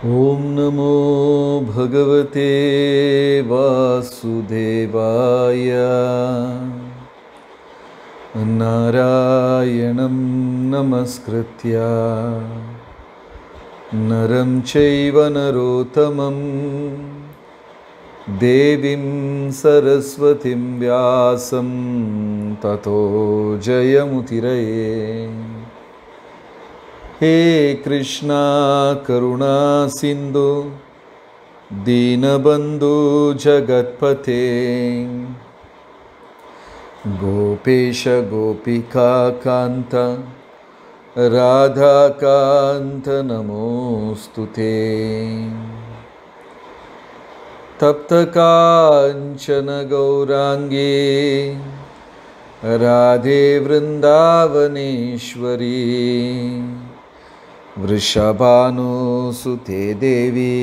ॐ नमो भगवते वासुदेवाय नारायणं नमस्कृत्य नरं चैव नरोत्तमं देवीं सरस्वतीं व्यासं ततो जयमुतिरये हे कृष्णा करुणा सिन्धु दीनबन्धु जगत्पते गोपेश गोपिका कान्त राधाकान्त नमोऽस्तु ते तप्तकाञ्चन गौराङ्गे राधे वृन्दावनेश्वरी वृषभानुसुते देवी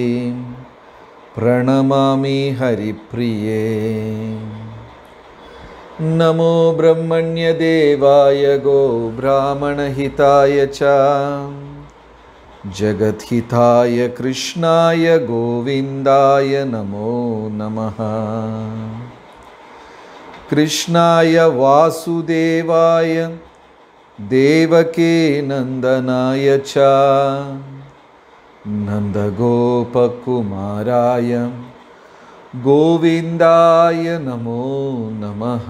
प्रणमामि हरिप्रिये नमो ब्रह्मण्यदेवाय गो ब्राह्मणहिताय च जगद्हिताय कृष्णाय गोविन्दाय नमो नमः कृष्णाय वासुदेवाय देवके नन्दनाय च नन्दगोपकुमाराय गोविन्दाय नमो नमः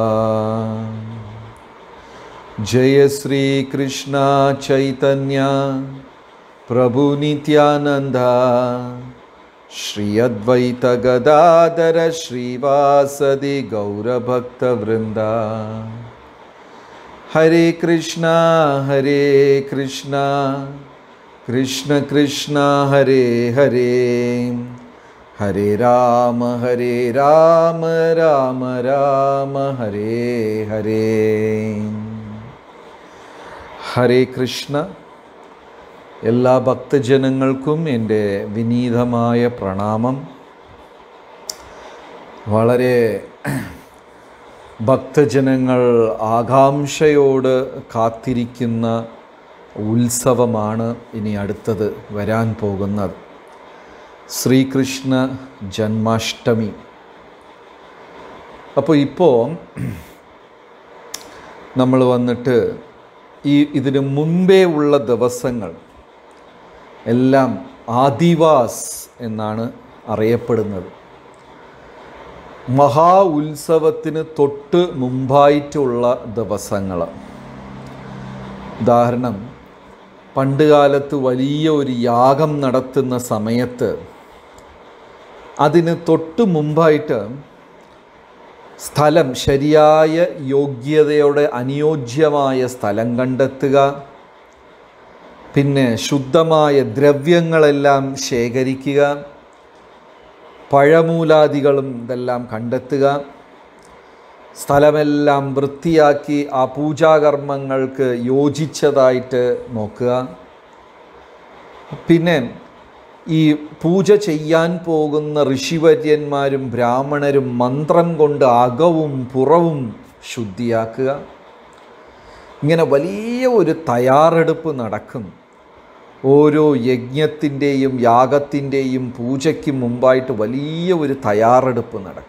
जय श्रीकृष्णा चैतन्या प्रभुनित्यानन्दा श्री अद्वैतगदाधर श्रीवासदि गौरभक्तवृन्दा हरे कृष्णा हरे कृष्णा कृष्ण कृष्ण हरे हरे हरे राम हरे राम राम राम हरे हरे ഹരേ കൃഷ്ണ എല്ലാ ഭക്തജനങ്ങൾക്കും എൻ്റെ വിനീതമായ പ്രണാമം വളരെ ഭക്തജനങ്ങൾ ആകാംക്ഷയോട് കാത്തിരിക്കുന്ന ഉത്സവമാണ് ഇനി അടുത്തത് വരാൻ പോകുന്നത് ശ്രീകൃഷ്ണ ജന്മാഷ്ടമി അപ്പോൾ ഇപ്പോൾ നമ്മൾ വന്നിട്ട് ഈ ഇതിന് മുമ്പേ ഉള്ള ദിവസങ്ങൾ എല്ലാം ആദിവാസ് എന്നാണ് അറിയപ്പെടുന്നത് മഹാ ഉത്സവത്തിന് തൊട്ട് മുമ്പായിട്ടുള്ള ദിവസങ്ങൾ ഉദാഹരണം പണ്ടുകാലത്ത് വലിയ ഒരു യാഗം നടത്തുന്ന സമയത്ത് അതിന് തൊട്ട് മുമ്പായിട്ട് സ്ഥലം ശരിയായ യോഗ്യതയോടെ അനുയോജ്യമായ സ്ഥലം കണ്ടെത്തുക പിന്നെ ശുദ്ധമായ ദ്രവ്യങ്ങളെല്ലാം ശേഖരിക്കുക പഴമൂലാദികളും ഇതെല്ലാം കണ്ടെത്തുക സ്ഥലമെല്ലാം വൃത്തിയാക്കി ആ പൂജാകർമ്മങ്ങൾക്ക് യോജിച്ചതായിട്ട് നോക്കുക പിന്നെ ഈ പൂജ ചെയ്യാൻ പോകുന്ന ഋഷിവര്യന്മാരും ബ്രാഹ്മണരും മന്ത്രം കൊണ്ട് അകവും പുറവും ശുദ്ധിയാക്കുക ഇങ്ങനെ വലിയ ഒരു തയ്യാറെടുപ്പ് നടക്കും ഓരോ യജ്ഞത്തിൻ്റെയും യാഗത്തിൻ്റെയും പൂജയ്ക്ക് മുമ്പായിട്ട് വലിയ ഒരു തയ്യാറെടുപ്പ് നടക്കും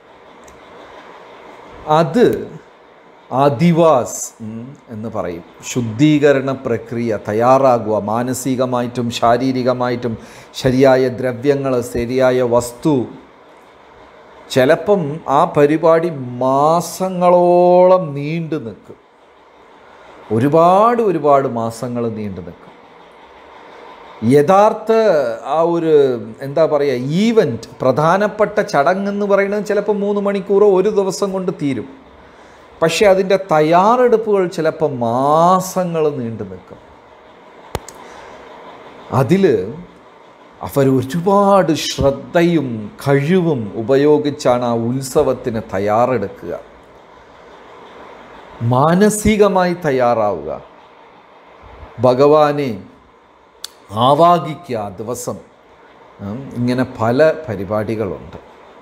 അത് ആദിവാസ് എന്ന് പറയും ശുദ്ധീകരണ പ്രക്രിയ തയ്യാറാകുക മാനസികമായിട്ടും ശാരീരികമായിട്ടും ശരിയായ ദ്രവ്യങ്ങൾ ശരിയായ വസ്തു ചിലപ്പം ആ പരിപാടി മാസങ്ങളോളം നീണ്ടു നിൽക്കും ഒരുപാട് ഒരുപാട് മാസങ്ങൾ നീണ്ടു നിൽക്കും യഥാർത്ഥ ആ ഒരു എന്താ പറയുക ഈവൻറ്റ് പ്രധാനപ്പെട്ട ചടങ്ങെന്ന് പറയുന്നത് ചിലപ്പോൾ മൂന്ന് മണിക്കൂറോ ഒരു ദിവസം കൊണ്ട് തീരും പക്ഷെ അതിൻ്റെ തയ്യാറെടുപ്പുകൾ ചിലപ്പോൾ മാസങ്ങൾ നീണ്ടു നിൽക്കും അതിൽ അവർ ഒരുപാട് ശ്രദ്ധയും കഴിവും ഉപയോഗിച്ചാണ് ആ ഉത്സവത്തിന് തയ്യാറെടുക്കുക മാനസികമായി തയ്യാറാവുക ഭഗവാനെ ആവാഹിക്കുക ആ ദിവസം ഉം, ഇങ്ങനെ പല പരിപാടികളുണ്ട്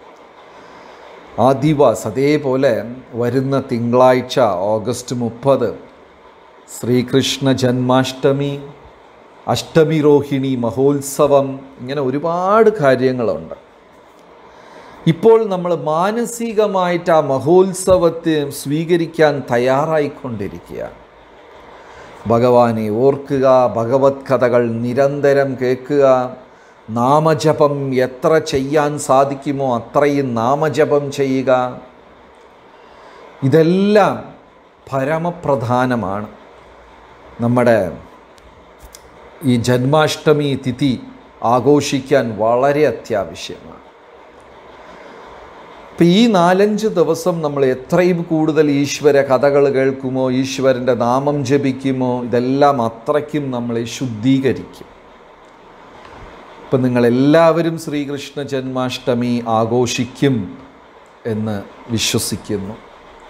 ആദിവാസ് അതേപോലെ വരുന്ന തിങ്കളാഴ്ച ഓഗസ്റ്റ് മുപ്പത് ശ്രീകൃഷ്ണ ജന്മാഷ്ടമി അഷ്ടമി രോഹിണി മഹോത്സവം ഇങ്ങനെ ഒരുപാട് കാര്യങ്ങളുണ്ട് ഇപ്പോൾ നമ്മൾ മാനസികമായിട്ട് ആ മഹോത്സവത്തെ സ്വീകരിക്കാൻ തയ്യാറായിക്കൊണ്ടിരിക്കുകയാണ് ഭഗവാനെ ഓർക്കുക ഭഗവത് കഥകൾ നിരന്തരം കേൾക്കുക നാമജപം എത്ര ചെയ്യാൻ സാധിക്കുമോ അത്രയും നാമജപം ചെയ്യുക ഇതെല്ലാം പരമപ്രധാനമാണ് നമ്മുടെ ഈ ജന്മാഷ്ടമി തിഥി ആഘോഷിക്കാൻ വളരെ അത്യാവശ്യമാണ് ഇപ്പം ഈ നാലഞ്ച് ദിവസം നമ്മൾ എത്രയും കൂടുതൽ ഈശ്വര കഥകൾ കേൾക്കുമോ ഈശ്വരൻ്റെ നാമം ജപിക്കുമോ ഇതെല്ലാം അത്രയ്ക്കും നമ്മളെ ശുദ്ധീകരിക്കും ഇപ്പം നിങ്ങളെല്ലാവരും ശ്രീകൃഷ്ണ ജന്മാഷ്ടമി ആഘോഷിക്കും എന്ന് വിശ്വസിക്കുന്നു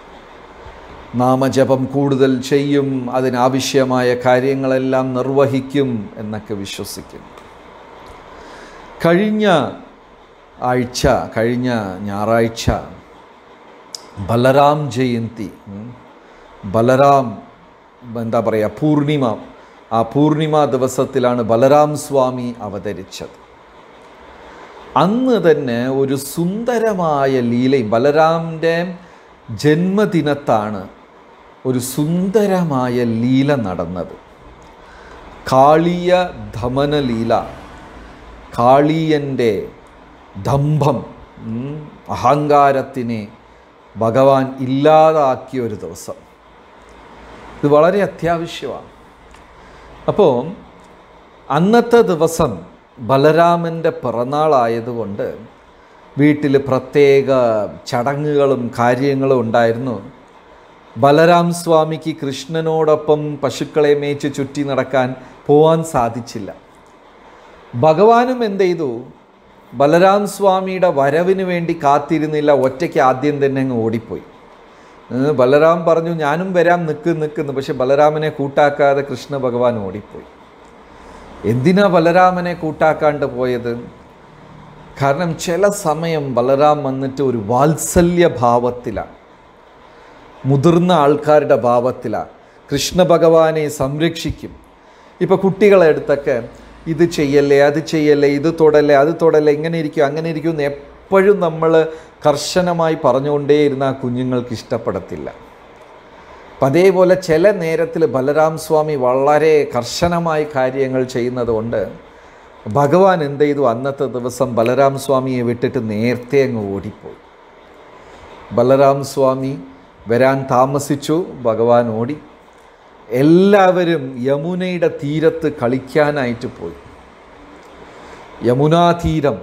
നാമജപം കൂടുതൽ ചെയ്യും അതിനാവശ്യമായ കാര്യങ്ങളെല്ലാം നിർവഹിക്കും എന്നൊക്കെ വിശ്വസിക്കുന്നു കഴിഞ്ഞ ആഴ്ച കഴിഞ്ഞ ഞായറാഴ്ച ബലറാം ജയന്തി ഉം, ബലറാം എന്താ പറയുക പൂർണിമ ആ പൂർണിമ ദിവസത്തിലാണ് ബലറാം സ്വാമി അവതരിച്ചത് അന്ന് തന്നെ ഒരു സുന്ദരമായ ലീലയും ബലറാമിൻ്റെ ജന്മദിനത്താണ് ഒരു സുന്ദരമായ ലീല നടന്നത് കാളിയ ധമന ലീല കാളിയൻ്റെ ദംഭം ഉം, അഹങ്കാരത്തിനെ ഭഗവാൻ ഇല്ലാതാക്കിയ ഒരു ദിവസം ഇത് വളരെ അത്യാവശ്യമാണ് അപ്പോൾ അന്നത്തെ ദിവസം ബലരാമൻ്റെ പിറന്നാളായതുകൊണ്ട് വീട്ടിൽ പ്രത്യേക ചടങ്ങുകളും കാര്യങ്ങളും ഉണ്ടായിരുന്നു ബലരാം സ്വാമിക്ക് കൃഷ്ണനോടൊപ്പം പശുക്കളെ മേച്ച് ചുറ്റി നടക്കാൻ പോവാൻ സാധിച്ചില്ല ഭഗവാനും എന്ത് ചെയ്തു ബലരാം സ്വാമിയുടെ വരവിന് വേണ്ടി കാത്തിരുന്നില്ല ഒറ്റയ്ക്ക് ആദ്യം തന്നെ അങ്ങ് ഓടിപ്പോയി ഏഹ് ബലരാം പറഞ്ഞു ഞാനും വരാം നിൽക്ക് നിൽക്കുന്നു പക്ഷെ ബലരാമനെ കൂട്ടാക്കാതെ കൃഷ്ണ ഭഗവാൻ ഓടിപ്പോയി എന്തിനാ ബലരാമനെ കൂട്ടാക്കാണ്ട് പോയത് കാരണം ചില സമയം ബലരാം വന്നിട്ട് ഒരു വാത്സല്യ ഭാവത്തിലാണ് മുതിർന്ന ആൾക്കാരുടെ ഭാവത്തിലാണ് കൃഷ്ണ ഭഗവാനെ സംരക്ഷിക്കും ഇപ്പോൾ കുട്ടികളെ അടുത്തൊക്കെ ഇത് ചെയ്യല്ലേ അത് ചെയ്യല്ലേ ഇത് തൊടല്ലേ അത് തൊടല്ലേ ഇങ്ങനെ ഇരിക്കും അങ്ങനെ ഇരിക്കും എന്ന് എപ്പോഴും നമ്മൾ കർശനമായി പറഞ്ഞുകൊണ്ടേയിരുന്ന ആ കുഞ്ഞുങ്ങൾക്ക് ഇഷ്ടപ്പെടത്തില്ല അപ്പം അതേപോലെ ചില നേരത്തിൽ ബലരാം സ്വാമി വളരെ കർശനമായി കാര്യങ്ങൾ ചെയ്യുന്നത് കൊണ്ട് ഭഗവാൻ എന്ത് ചെയ്തു അന്നത്തെ ദിവസം ബലരാം സ്വാമിയെ വിട്ടിട്ട് നേരത്തെ അങ്ങ് ഓടിപ്പോയി ബലരാം സ്വാമി വരാൻ താമസിച്ചു ഭഗവാൻ ഓടി എല്ലാവരും യമുനയുടെ തീരത്ത് കളിക്കാനായിട്ട് പോയി യമുനാ തീരം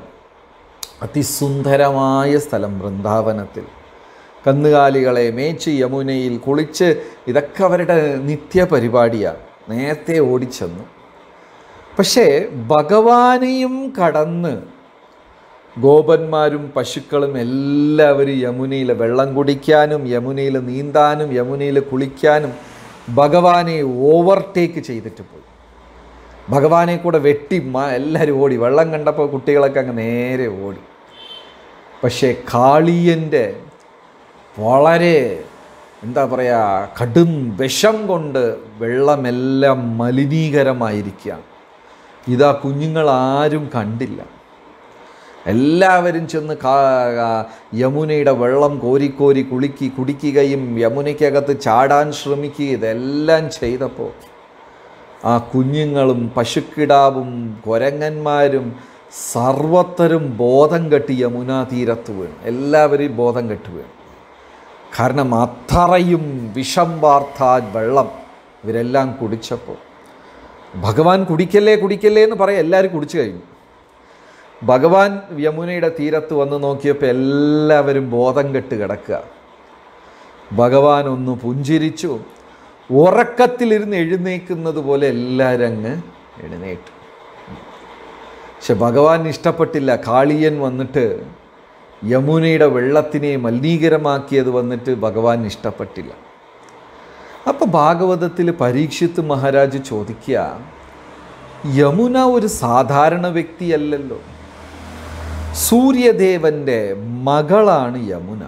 അതിസുന്ദരമായ സ്ഥലം വൃന്ദാവനത്തിൽ കന്നുകാലികളെ മേച്ച് യമുനയിൽ കുളിച്ച് ഇതൊക്കെ അവരുടെ നിത്യ പരിപാടിയാണ് നേരത്തെ ഓടിച്ചെന്നു പക്ഷേ ഭഗവാനെയും കടന്ന് ഗോപന്മാരും പശുക്കളും എല്ലാവരും യമുനയിൽ വെള്ളം കുടിക്കാനും യമുനയിൽ നീന്താനും യമുനയിൽ കുളിക്കാനും ഭഗവാനെ ഓവർടേക്ക് ചെയ്തിട്ട് പോയി ഭഗവാനെ കൂടെ വെട്ടി മ എല്ലാവരും ഓടി വെള്ളം കണ്ടപ്പോൾ കുട്ടികളൊക്കെ അങ്ങ് നേരെ ഓടി പക്ഷേ കാളിയൻ്റെ വളരെ എന്താ പറയുക കടും വിഷം കൊണ്ട് വെള്ളമെല്ലാം മലിനീകരമായിരിക്കുകയാണ് ഇതാ കുഞ്ഞുങ്ങൾ ആരും കണ്ടില്ല എല്ലാവരും ചെന്ന് കാ ആ യമുനയുടെ വെള്ളം കോരിക്കോരി കുളിക്കി കുടിക്കുകയും യമുനയ്ക്കകത്ത് ചാടാൻ ശ്രമിക്കുകയും ഇതെല്ലാം ചെയ്തപ്പോൾ ആ കുഞ്ഞുങ്ങളും പശുക്കിടാവും കുരങ്ങന്മാരും സർവത്തരും ബോധം കെട്ടി യമുനാ തീരത്ത് വീണു എല്ലാവരെയും ബോധം കെട്ടി വീണു കാരണം അത്രയും വിഷം വാർത്ത വെള്ളം ഇവരെല്ലാം കുടിച്ചപ്പോൾ ഭഗവാൻ കുടിക്കല്ലേ കുടിക്കല്ലേ എന്ന് പറയാം എല്ലാവരും കുടിച്ചു കഴിഞ്ഞു ഭഗവാൻ യമുനയുടെ തീരത്ത് വന്ന് നോക്കിയപ്പോൾ എല്ലാവരും ബോധം കെട്ട് കിടക്കുക ഭഗവാൻ ഒന്ന് പുഞ്ചിരിച്ചു ഉറക്കത്തിലിരുന്ന് എഴുന്നേക്കുന്നത് പോലെ എല്ലാവരും അങ്ങ് എഴുന്നേറ്റു പക്ഷെ ഭഗവാൻ ഇഷ്ടപ്പെട്ടില്ല കാളിയൻ വന്നിട്ട് യമുനയുടെ വെള്ളത്തിനെ മലിനീകരമാക്കിയത് വന്നിട്ട് ഭഗവാൻ ഇഷ്ടപ്പെട്ടില്ല അപ്പോൾ ഭാഗവതത്തിൽ പരീക്ഷിത്ത് മഹാരാജ് ചോദിക്കുക യമുന ഒരു സാധാരണ വ്യക്തിയല്ലല്ലോ സൂര്യദേവൻ്റെ മകളാണ് യമുന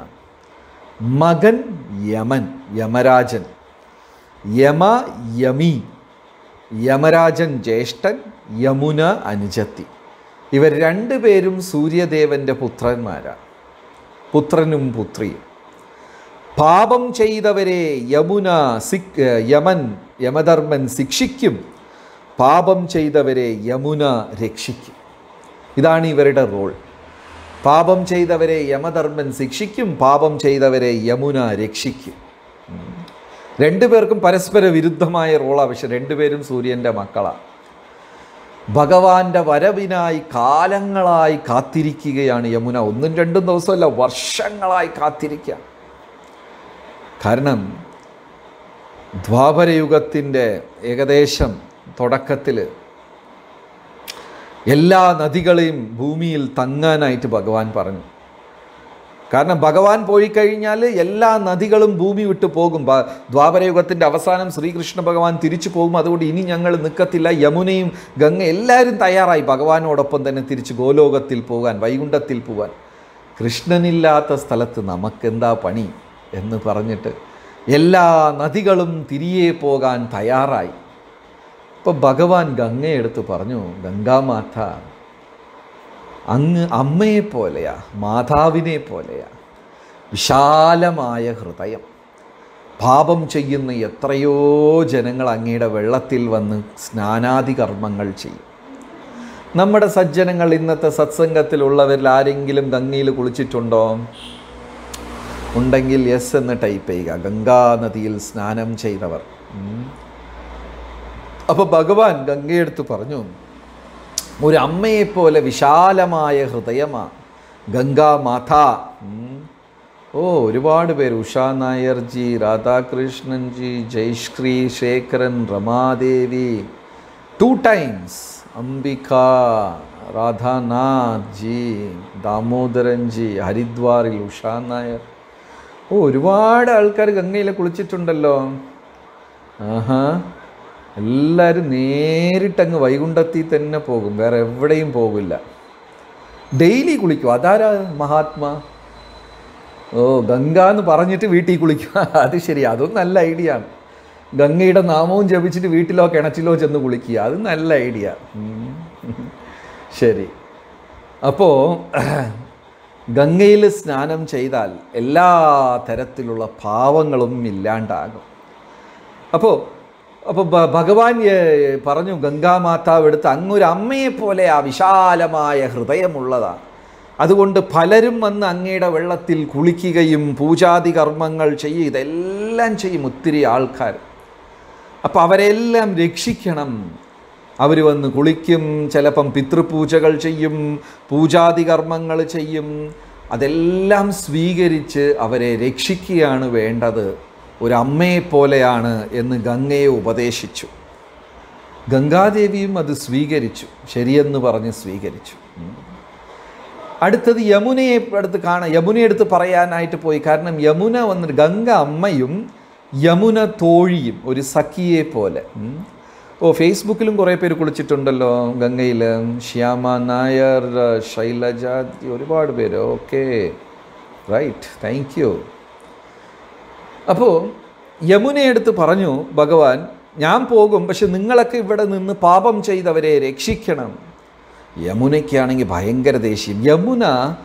മകൻ യമൻ യമരാജൻ യമ യമി യമരാജൻ ജ്യേഷ്ഠൻ യമുന അനുജത്തി ഇവർ രണ്ടുപേരും സൂര്യദേവൻ്റെ പുത്രന്മാരാണ് പുത്രനും പുത്രിയും പാപം ചെയ്തവരെ യമുന സിക് യമൻ യമധർമ്മൻ ശിക്ഷിക്കും പാപം ചെയ്തവരെ യമുന രക്ഷിക്കും ഇതാണ് ഇവരുടെ റോൾ പാപം ചെയ്തവരെ യമധർമ്മൻ ശിക്ഷിക്കും പാപം ചെയ്തവരെ യമുന രക്ഷിക്കും ഉം. രണ്ടുപേർക്കും പരസ്പര വിരുദ്ധമായ റോളാണ് പക്ഷെ രണ്ടുപേരും സൂര്യൻ്റെ മക്കളാണ് ഭഗവാന്റെ വരവിനായി കാലങ്ങളായി കാത്തിരിക്കുകയാണ് യമുന ഒന്നും രണ്ടും ദിവസമല്ല വർഷങ്ങളായി കാത്തിരിക്കുക കാരണം ദ്വാപരയുഗത്തിൻ്റെ ഏകദേശം തുടക്കത്തിൽ എല്ലാ നദികളെയും ഭൂമിയിൽ തങ്ങാനായിട്ട് ഭഗവാൻ പറഞ്ഞു കാരണം ഭഗവാൻ പോയി കഴിഞ്ഞാൽ എല്ലാ നദികളും ഭൂമി വിട്ടു പോകും ഭ- ദ്വാപരയുഗത്തിൻ്റെ അവസാനം ശ്രീകൃഷ്ണ ഭഗവാൻ തിരിച്ചു പോകും അതുകൊണ്ട് ഇനി ഞങ്ങൾ നിൽക്കത്തില്ല യമുനയും ഗംഗ എല്ലാവരും തയ്യാറായി ഭഗവാനോടൊപ്പം തന്നെ തിരിച്ച് ഗോലോകത്തിൽ പോകാൻ വൈകുണ്ഠത്തിൽ പോകാൻ കൃഷ്ണനില്ലാത്ത സ്ഥലത്ത് നമുക്കെന്താ പണി എന്ന് പറഞ്ഞിട്ട് എല്ലാ നദികളും തിരികെ പോകാൻ തയ്യാറായി അപ്പോൾ ഭഗവാൻ ഗംഗയെടുത്ത് പറഞ്ഞു ഗംഗാമാത അങ്ങ് അമ്മയെ പോലെയാ മാതാവിനെ പോലെയാ വിശാലമായ ഹൃദയം പാപം ചെയ്യുന്ന എത്രയോ ജനങ്ങൾ അങ്ങയുടെ വെള്ളത്തിൽ വന്ന് സ്നാനാദി കർമ്മങ്ങൾ ചെയ്യും നമ്മുടെ സജ്ജനങ്ങൾ ഇന്നത്തെ സത്സംഗത്തിലുള്ളവരിൽ ആരെങ്കിലും ഗംഗയിൽ കുളിച്ചിട്ടുണ്ടോ ഉണ്ടെങ്കിൽ യെസ് എന്ന് ടൈപ്പ് ചെയ്യുക ഗംഗാ നദിയിൽ സ്നാനം ചെയ്തവർ ഉം. അപ്പോൾ ഭഗവാൻ ഗംഗയെടുത്ത് പറഞ്ഞു ഒരു അമ്മയെപ്പോലെ വിശാലമായ ഹൃദയമാ ഗംഗാമാത ഉം. ഓ ഒരുപാട് പേര് ഉഷാ നായർജി രാധാകൃഷ്ണൻജി ജയശ്രീ ശേഖരൻ രമാദേവി ടു ടൈംസ് അംബിക രാധാനാഥ് ജി ദാമോദരൻ ജി ഹരിദ്വാറിൽ ഉഷാ നായർ ഓ ഒരുപാട് ആൾക്കാർ ഗംഗയിൽ കുളിച്ചിട്ടുണ്ടല്ലോ ആഹാ എല്ലാവരും നേരിട്ടങ്ങ് വൈകുണ്ഠത്തിൽ തന്നെ പോകും വേറെ എവിടെയും പോകില്ല ഡെയിലി കുളിക്കും അതാരാ മഹാത്മാ ഓ ഗംഗ എന്ന് പറഞ്ഞിട്ട് വീട്ടിൽ കുളിക്കും അത് ശരി അതും നല്ല ഐഡിയ ആണ് ഗംഗയുടെ നാമവും ജപിച്ചിട്ട് വീട്ടിലോ കിണറ്റിലോ ചെന്ന് കുളിക്കുക അത് നല്ല ഐഡിയ ഉം. ശരി അപ്പോൾ ഗംഗയിൽ സ്നാനം ചെയ്താൽ എല്ലാ തരത്തിലുള്ള പാവങ്ങളും ഇല്ലാണ്ടാകും അപ്പോൾ അപ്പോൾ ഭ- ഭഗവാൻ ഏ, പറഞ്ഞു ഗംഗാമാതാവ് എടുത്ത് അങ്ങൊരു അമ്മയെ പോലെ ആ വിശാലമായ ഹൃദയമുള്ളതാണ് അതുകൊണ്ട് പലരും വന്ന് അങ്ങയുടെ വെള്ളത്തിൽ കുളിക്കുകയും പൂജാതി കർമ്മങ്ങൾ ചെയ്യും ഇതെല്ലാം ചെയ്യും ഒത്തിരി ആൾക്കാർ അപ്പോൾ അവരെല്ലാം രക്ഷിക്കണം അവർ വന്ന് കുളിക്കും ചിലപ്പം പിതൃപൂജകൾ ചെയ്യും പൂജാതി കർമ്മങ്ങൾ ചെയ്യും അതെല്ലാം സ്വീകരിച്ച് അവരെ രക്ഷിക്കുകയാണ് വേണ്ടത് ഒരു അമ്മയെ പോലെയാണ് എന്ന് ഗംഗയെ ഉപദേശിച്ചു ഗംഗാദേവിയും അത് സ്വീകരിച്ചു ശരിയെന്ന് പറഞ്ഞ് സ്വീകരിച്ചു ഉം. അടുത്തത് യമുനയെ അടുത്ത് കാണാൻ യമുനയെ എടുത്ത് പറയാനായിട്ട് പോയി കാരണം യമുന വന്നിട്ട് ഗംഗ അമ്മയും യമുന തോഴിയും ഒരു സഖിയെ പോലെ ഉം. ഓ ഫേസ്ബുക്കിലും കുറേ പേര് കുളിച്ചിട്ടുണ്ടല്ലോ ഗംഗയിൽ ശ്യാമ നായർ ശൈലജ ഒരുപാട് പേര് ഓക്കെ റൈറ്റ് താങ്ക് യു അപ്പോൾ യമുനയെടുത്ത് പറഞ്ഞു ഭഗവാൻ ഞാൻ പോകും പക്ഷെ നിങ്ങളൊക്കെ ഇവിടെ നിന്ന് പാപം ചെയ്തവരെ രക്ഷിക്കണം യമുനയ്ക്കാണെങ്കിൽ ഭയങ്കര ദേഷ്യം യമുന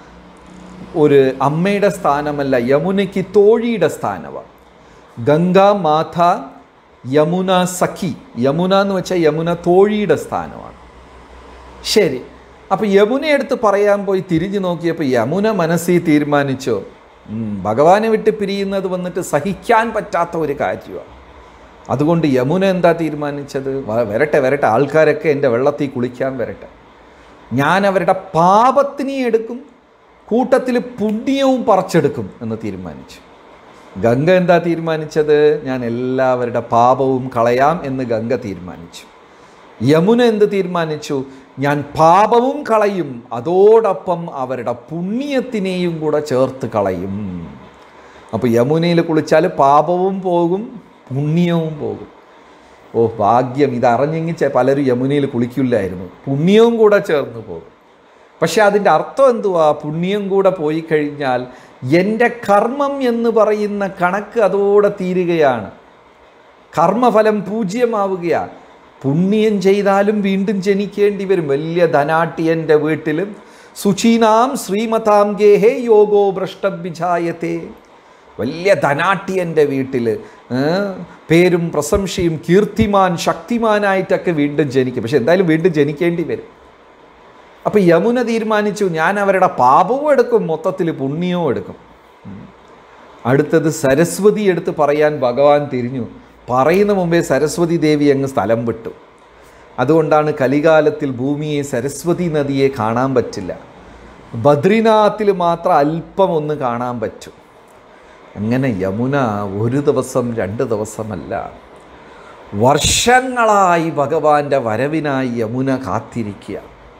ഒരു അമ്മയുടെ സ്ഥാനമല്ല യമുനയ്ക്ക് തോഴിയുടെ സ്ഥാനമാണ് ഗംഗ മാത യമുന സഖി യമുന എന്ന് വെച്ചാൽ യമുന തോഴിയുടെ സ്ഥാനമാണ് ശരി അപ്പോൾ യമുനയെടുത്ത് പറയാൻ പോയി തിരിഞ്ഞു നോക്കിയപ്പോൾ യമുന മനസ്സിൽ തീരുമാനിച്ചു "ഉം, ഭഗവാനെ വിട്ട് പിരിയുന്നത് വന്നിട്ട് സഹിക്കാൻ പറ്റാത്ത ഒരു കാര്യമാണ് അതുകൊണ്ട് യമുന എന്താ തീരുമാനിച്ചത് വ- വരട്ടെ വരട്ടെ ആൾക്കാരൊക്കെ എൻ്റെ വെള്ളത്തിൽ കുളിക്കാൻ വരട്ടെ ഞാൻ അവരുടെ പാപത്തിനെ എടുക്കും കൂട്ടത്തിൽ പുണ്യവും പറിച്ചെടുക്കും എന്ന് തീരുമാനിച്ചു ഗംഗ എന്താ തീരുമാനിച്ചത് ഞാൻ എല്ലാവരുടെ പാപവും കളയാം എന്ന് ഗംഗ തീരുമാനിച്ചു യമുന എന്ത് തീരുമാനിച്ചു ഞാൻ പാപവും കളയും അതോടൊപ്പം അവരുടെ പുണ്യത്തിനെയും കൂടെ ചേർത്ത് കളയും അപ്പോൾ യമുനയിൽ കുളിച്ചാൽ പാപവും പോകും പുണ്യവും പോകും ഓ ഭാഗ്യം ഇതറിഞ്ഞെങ്കിൽ ചെ- പലരും യമുനയിൽ കുളിക്കില്ലായിരുന്നു പുണ്യവും കൂടെ ചേർന്ന് പോകും പക്ഷെ അതിൻ്റെ അർത്ഥം എന്തുവാ പുണ്യം കൂടെ പോയി കഴിഞ്ഞാൽ എൻ്റെ കർമ്മം എന്ന് പറയുന്ന കണക്ക് അതോടെ തീരുകയാണ് കർമ്മഫലം പൂജ്യമാവുകയാണ് പുണ്യം ചെയ്താലും വീണ്ടും ജനിക്കേണ്ടി വരും വലിയ ധനാട്ടിയൻ്റെ വീട്ടിലും സുചീനാം ശ്രീമതാം ഗേഹേ യോഗോ ഭ്രഷ്ടബിജായത്തെ വലിയ ധനാട്ടിയൻ്റെ വീട്ടിൽ പേരും പ്രശംസയും കീർത്തിമാൻ ശക്തിമാനായിട്ടൊക്കെ വീണ്ടും ജനിക്കും പക്ഷെ എന്തായാലും വീണ്ടും ജനിക്കേണ്ടി വരും അപ്പോൾ യമുന തീരുമാനിച്ചു ഞാൻ അവരുടെ പാപവും എടുക്കും മൊത്തത്തിൽ പുണ്യവും എടുക്കും ഉം. അടുത്തത് സരസ്വതി എടുത്ത് പറയാൻ ഭഗവാൻ തിരിഞ്ഞു പറയുന്ന മുമ്പേ സരസ്വതി ദേവി അങ്ങ് സ്ഥലം വിട്ടു അതുകൊണ്ടാണ് കലികാലത്തിൽ ഭൂമിയെ സരസ്വതി നദിയെ കാണാൻ പറ്റില്ല ബദ്രിനാഥിൽ മാത്രം അല്പം ഒന്ന് കാണാൻ പറ്റും അങ്ങനെ യമുന ഒരു ദിവസം രണ്ട് ദിവസമല്ല വർഷങ്ങളായി ഭഗവാന്റെ വരവിനായി യമുന കാത്തിരിക്കുക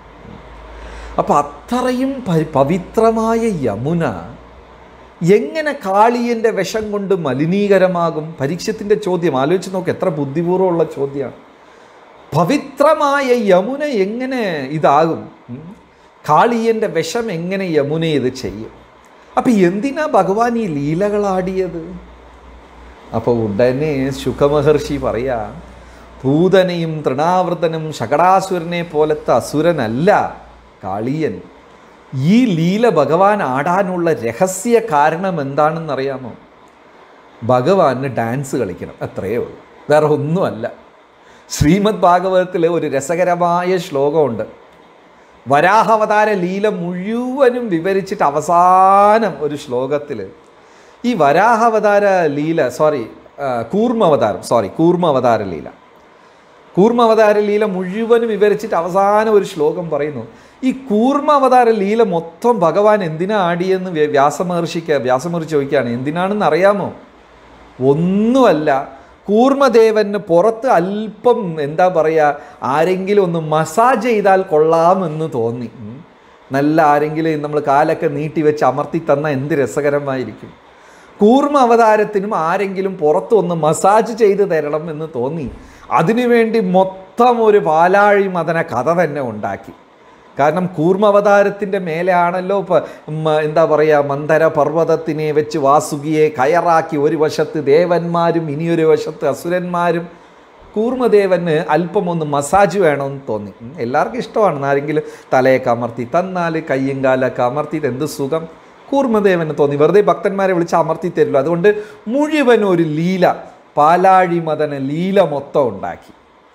അപ്പം അത്രയും പ- പവിത്രമായ യമുന എങ്ങനെ കാളിയൻ്റെ വിഷം കൊണ്ട് മലിനീകരമാകും പരീക്ഷത്തിൻ്റെ ചോദ്യം ആലോചിച്ച് നോക്ക് എത്ര ബുദ്ധിപൂർവ്വമുള്ള ചോദ്യമാണ് പവിത്രമായ യമുന എങ്ങനെ ഇതാകും ഉം? കാളിയൻ്റെ വിഷം എങ്ങനെ യമുന ഇത് ചെയ്യും അപ്പം എന്തിനാ ഭഗവാൻ ഈ ലീലകളാടിയത് അപ്പോൾ ഉടനെ ശുഖമഹർഷി പറയാ പൂതനയും തൃണാവൃതനും ശകടാസുരനെ പോലത്തെ അസുരനല്ല കാളിയൻ ഈ ലീല ഭഗവാൻ ആടാനുള്ള രഹസ്യ കാരണം എന്താണെന്നറിയാമോ ഭഗവാന് ഡാൻസ് കളിക്കണം അത്രയേ ഉള്ളൂ വേറെ ഒന്നുമല്ല ശ്രീമദ് ഭാഗവതത്തിൽ ഒരു രസകരമായ ശ്ലോകമുണ്ട് വരാഹാവതാര ലീല മുഴുവനും വിവരിച്ചിട്ട് അവസാനം ഒരു ശ്ലോകത്തിൽ ഈ വരാഹാവതാര ലീല സോറി കൂർമ്മവതാരം സോറി കൂർമ്മവതാര ലീല കൂർമ്മവതാര ലീല മുഴുവനും വിവരിച്ചിട്ട് അവസാനം ഒരു ശ്ലോകം പറയുന്നു ഈ കൂർമ്മവതാര ലീല മൊത്തം ഭഗവാൻ എന്തിനാ ആടിയെന്ന് വ്യ- വ്യാസമഹർഷിക്ക് വ്യാസമഹർഷി ചോദിക്കുകയാണ് എന്തിനാണെന്ന് അറിയാമോ ഒന്നുമല്ല കൂർമ്മദേവന് പുറത്ത് അല്പം എന്താ പറയുക ആരെങ്കിലും ഒന്ന് മസാജ് ചെയ്താൽ കൊള്ളാമെന്ന് തോന്നി ഉം. നല്ല ആരെങ്കിലും നമ്മൾ കാലൊക്കെ നീട്ടി വെച്ച് അമർത്തി തന്നാൽ എന്ത് രസകരമായിരിക്കും കൂർമ്മ അവതാരത്തിനും ആരെങ്കിലും പുറത്ത് ഒന്ന് മസാജ് ചെയ്ത് തരണം എന്ന് തോന്നി അതിനുവേണ്ടി മൊത്തം ഒരു പാലാഴി മദന കഥ തന്നെ ഉണ്ടാക്കി കാരണം കൂർമ്മവതാരത്തിൻ്റെ മേലെയാണല്ലോ ഇപ്പം എന്താ പറയുക മന്ദര പർവ്വതത്തിനെ വെച്ച് വാസുകിയെ കയറാക്കി ഒരു വശത്ത് ദേവന്മാരും ഇനിയൊരു വശത്ത് അസുരന്മാരും കൂർമ്മദേവന് അല്പം ഒന്ന് മസാജ് വേണമെന്ന് തോന്നി ഉം, എല്ലാവർക്കും ഇഷ്ടമാണ് ആരെങ്കിലും തലയൊക്കെ അമർത്തി തന്നാൽ കയ്യും കാലൊക്കെ അമർത്തിയിട്ട് എന്ത് സുഖം കൂർമ്മദേവന് തോന്നി വെറുതെ ഭക്തന്മാരെ വിളിച്ച് അമർത്തി തരില്ല അതുകൊണ്ട് മുഴുവൻ ഒരു ലീല പാലാഴി മദന ലീല മൊത്തം ഉണ്ടാക്കി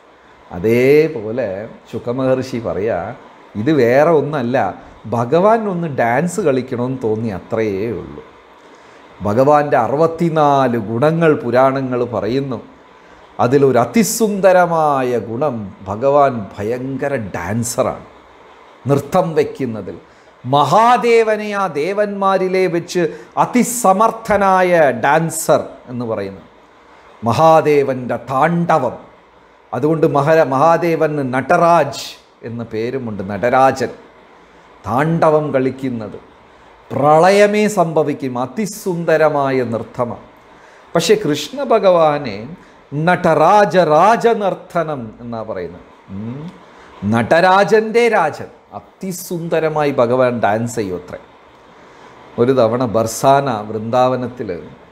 അതേപോലെ ശുഖമഹർഷി പറയാ ഇത് വേറെ ഒന്നല്ല ഭഗവാൻ ഒന്ന് ഡാൻസ് കളിക്കണമെന്ന് തോന്നി അത്രയേ ഉള്ളൂ ഭഗവാന്റെ അറുപത്തിനാല് ഗുണങ്ങൾ പുരാണങ്ങൾ പറയുന്നു അതിലൊരു അതിസുന്ദരമായ ഗുണം ഭഗവാൻ ഭയങ്കര ഡാൻസറാണ് നൃത്തം വയ്ക്കുന്നതിൽ മഹാദേവനെ ആ ദേവന്മാരിലെ വെച്ച് അതിസമർത്ഥനായ ഡാൻസർ എന്ന് പറയുന്നു മഹാദേവൻ്റെ താണ്ഡവം അതുകൊണ്ട് മഹ മഹാദേവന് നടരാജ് എന്ന പേരുമുണ്ട് നടരാജൻ താണ്ഡവം കളിക്കുന്നത് പ്രളയമേ സംഭവിക്കും അതിസുന്ദരമായ നൃത്തമാണ് പക്ഷേ കൃഷ്ണ ഭഗവാനെ നടരാജ രാജനർത്തനം എന്നാ പറയുന്നത് ഉം. നടരാജൻ്റെ രാജൻ അതിസുന്ദരമായി ഭഗവാൻ ഡാൻസ് ചെയ്യും അത്രേ ഒരു തവണ ബർസാന വൃന്ദാവനത്തിൽ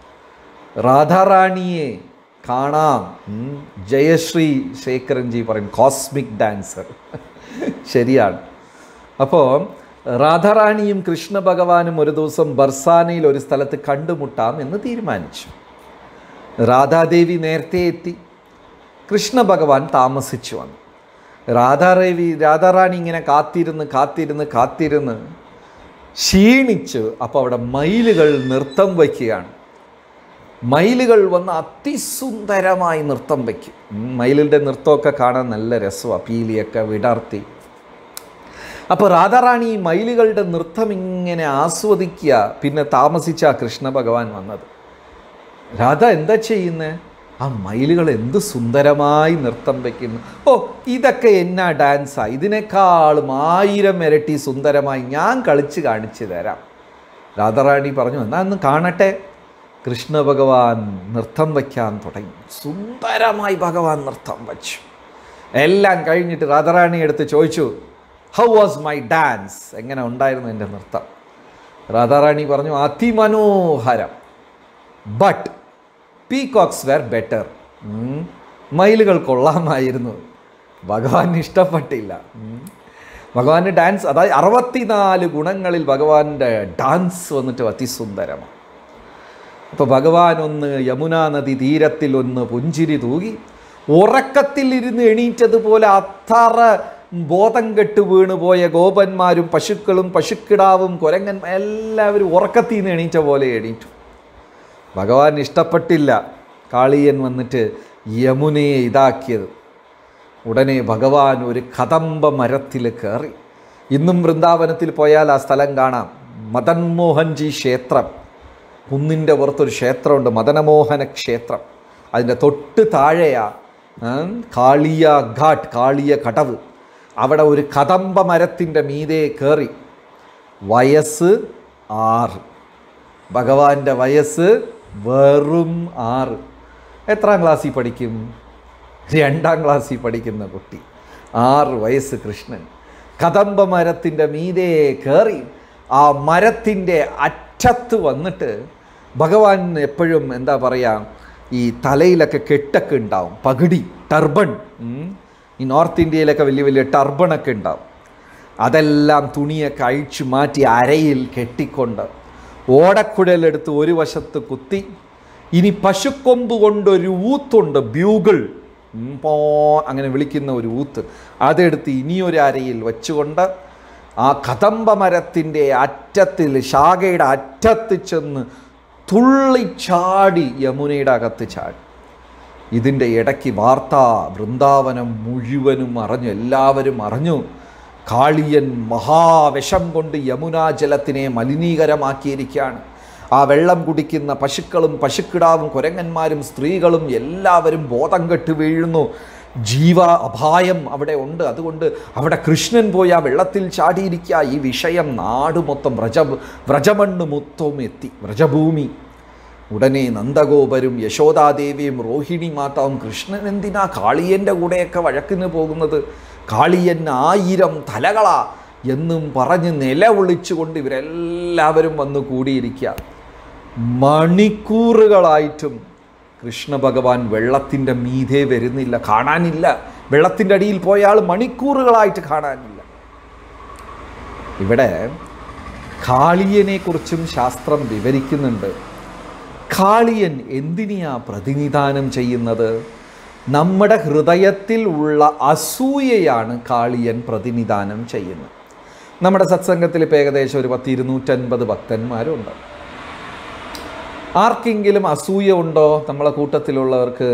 രാധാറാണിയെ കാണാം ഉം. ജയശ്രീ ശേഖരൻജി പറയും കോസ്മിക് ഡാൻസർ ശരിയാണ് അപ്പോൾ രാധാറാണിയും കൃഷ്ണ ഭഗവാനും ഒരു ദിവസം ബർസാനയിൽ ഒരു സ്ഥലത്ത് കണ്ടുമുട്ടാം എന്ന് തീരുമാനിച്ചു രാധാദേവി നേരത്തെ എത്തി കൃഷ്ണ ഭഗവാൻ താമസിച്ചു വന്നു രാധാദേവി രാധാറാണി ഇങ്ങനെ കാത്തിരുന്ന് കാത്തിരുന്ന് കാത്തിരുന്ന് ക്ഷീണിച്ച് അപ്പോൾ അവിടെ മയിലുകൾ നൃത്തം വയ്ക്കുകയാണ് മയിലുകൾ വന്ന് അതിസുന്ദരമായി നൃത്തം വയ്ക്കും ഉം, മയിലിൻ്റെ നൃത്തമൊക്കെ കാണാൻ നല്ല രസമാണ് പീലിയൊക്കെ വിടർത്തി അപ്പോൾ രാധാറാണി ഈ മയിലുകളുടെ നൃത്തം ഇങ്ങനെ ആസ്വദിക്കുക പിന്നെ താമസിച്ച കൃഷ്ണ ഭഗവാൻ വന്നത് രാധ എന്താ ചെയ്യുന്നത് ആ മയിലുകൾ എന്ത് സുന്ദരമായി നൃത്തം വയ്ക്കുന്നു ഓ ഇതൊക്കെ എന്നാ ഡാൻസാ ഇതിനേക്കാളും ആയിരം ഇരട്ടി സുന്ദരമായി ഞാൻ കളിച്ച് കാണിച്ചു തരാം രാധാറാണി പറഞ്ഞു എന്നാ ഒന്ന് കാണട്ടെ കൃഷ്ണ ഭഗവാൻ നൃത്തം വയ്ക്കാൻ തുടങ്ങി സുന്ദരമായി ഭഗവാൻ നൃത്തം വച്ചു എല്ലാം കഴിഞ്ഞിട്ട് രാധാറാണി എടുത്ത് ചോദിച്ചു ഹൗ വാസ് മൈ ഡാൻസ് എങ്ങനെ ഉണ്ടായിരുന്നു എൻ്റെ നൃത്തം രാധാറാണി പറഞ്ഞു അതിമനോഹരം ബട്ട് പീകോക്സ് വെർ ബെറ്റർ മയിലുകൾ കൊള്ളാമായിരുന്നു ഭഗവാന് ഇഷ്ടപ്പെട്ടില്ല ഉം. ഭഗവാന് ഡാൻസ് അതായത് അറുപത്തിനാല് ഗുണങ്ങളിൽ ഭഗവാന്റെ ഡാൻസ് വന്നിട്ട് അതിസുന്ദരമാണ് അപ്പോൾ ഭഗവാൻ ഒന്ന് യമുനാ നദി തീരത്തിൽ ഒന്ന് പുഞ്ചിരി തൂകി ഉറക്കത്തിൽ ഇരുന്ന് എണീറ്റതുപോലെ അത്ര ബോധം കെട്ട് വീണ് പോയ ഗോപന്മാരും പശുക്കളും പശുക്കിടാവും കുരങ്ങൻ എല്ലാവരും ഉറക്കത്തിൽ നിന്ന് എണീറ്റ പോലെ എണീറ്റു ഭഗവാൻ ഇഷ്ടപ്പെട്ടില്ല കാളിയൻ വന്നിട്ട് യമുനയെ ഇതാക്കിയത് ഉടനെ ഭഗവാൻ ഒരു കദംബ മരത്തിൽ കയറി ഇന്നും വൃന്ദാവനത്തിൽ പോയാൽ ആ സ്ഥലം കാണാം മദൻമോഹൻജി ക്ഷേത്രം കുന്നിൻ്റെ പുറത്തൊരു ക്ഷേത്രമുണ്ട് മദനമോഹന ക്ഷേത്രം അതിൻ്റെ തൊട്ട് താഴെയാ ആ, കാളിയ ഘാട്ട് കാളിയ കടവ് അവിടെ ഒരു കദംബ മരത്തിൻ്റെ മീതെ കയറി വയസ്സ് ആറ് ഭഗവാന്റെ വയസ്സ് വെറും ആറ് എത്രാം ക്ലാസ്സിൽ പഠിക്കും രണ്ടാം ക്ലാസ്സിൽ പഠിക്കുന്ന കുട്ടി ആറ് വയസ്സ് കൃഷ്ണൻ കദംബ മരത്തിൻ്റെ മീതെ കയറി ആ മരത്തിൻ്റെ അറ്റത്ത് വന്നിട്ട് ഭഗവാൻ എപ്പോഴും എന്താ പറയുക ഈ തലയിലൊക്കെ കെട്ടൊക്കെ ഉണ്ടാവും പകിടി ടർബൺ ഉം. ഈ നോർത്ത് ഇന്ത്യയിലൊക്കെ വലിയ വലിയ ടർബണൊക്കെ ഉണ്ടാവും അതെല്ലാം തുണിയൊക്കെ അഴിച്ചു മാറ്റി അരയിൽ കെട്ടിക്കൊണ്ട് ഓടക്കുഴലെടുത്ത് ഒരു വശത്ത് കുത്തി ഇനി പശുക്കൊമ്പ് കൊണ്ടൊരു ഊത്തുണ്ട് ബ്യൂഗിൾ ഉം, പോ അങ്ങനെ വിളിക്കുന്ന ഒരു ഊത്ത് അതെടുത്ത് ഇനിയൊരു അരയിൽ വെച്ചുകൊണ്ട് ആ കദംബ മരത്തിൻ്റെ അറ്റത്തിൽ ശാഖയുടെ അറ്റത്ത് ചെന്ന് തുള്ളിച്ചാടി യമുനയുടെ അകത്ത് ചാടി ഇതിൻ്റെ ഇടയ്ക്ക് വാർത്ത വൃന്ദാവനം മുഴുവനും അറിഞ്ഞു എല്ലാവരും അറിഞ്ഞു കാളിയൻ മഹാവിഷം കൊണ്ട് യമുനാ ജലത്തിനെ മലിനീകരമാക്കിയിരിക്കുകയാണ് ആ വെള്ളം കുടിക്കുന്ന പശുക്കളും പശുക്കിടാവും കുരങ്ങന്മാരും സ്ത്രീകളും എല്ലാവരും ബോധം കെട്ട് വീഴുന്നു ജീവ അപായം അവിടെ ഉണ്ട് അതുകൊണ്ട് അവിടെ കൃഷ്ണൻ പോയി ആ വെള്ളത്തിൽ ചാടിയിരിക്കുക ഈ വിഷയം നാട് മൊത്തം വ്രജ വ്രജമണ്ണ് മൊത്തവും എത്തി വ്രജഭൂമി ഉടനെ നന്ദഗോപരും യശോദാദേവിയും റോഹിണി മാതാവും കൃഷ്ണൻ എന്തിനാ കാളിയൻ്റെ കൂടെയൊക്കെ വഴക്കിന് പോകുന്നത് കാളിയൻ ആയിരം തലകളാ എന്നും പറഞ്ഞ് നിലവിളിച്ചുകൊണ്ട് ഇവരെല്ലാവരും വന്ന് കൂടിയിരിക്കുക മണിക്കൂറുകളായിട്ടും കൃഷ്ണ ഭഗവാൻ വെള്ളത്തിൻ്റെ മീതെ വരുന്നില്ല കാണാനില്ല വെള്ളത്തിൻ്റെ അടിയിൽ പോയാൽ മണിക്കൂറുകളായിട്ട് കാണാനില്ല ഇവിടെ കാളിയനെക്കുറിച്ചും ശാസ്ത്രം വിവരിക്കുന്നുണ്ട് കാളിയൻ എന്തിനെയാ പ്രതിനിധാനം ചെയ്യുന്നത് നമ്മുടെ ഹൃദയത്തിൽ ഉള്ള അസൂയയാണ് കാളിയൻ പ്രതിനിധാനം ചെയ്യുന്നത് നമ്മുടെ സത്സംഗത്തിൽ ഇപ്പോൾ ഏകദേശം ഒരു പത്ത് ഇരുന്നൂറ്റൻപത് ഭക്തന്മാരുണ്ട് ആർക്കെങ്കിലും അസൂയ ഉണ്ടോ നമ്മളെ കൂട്ടത്തിലുള്ളവർക്ക്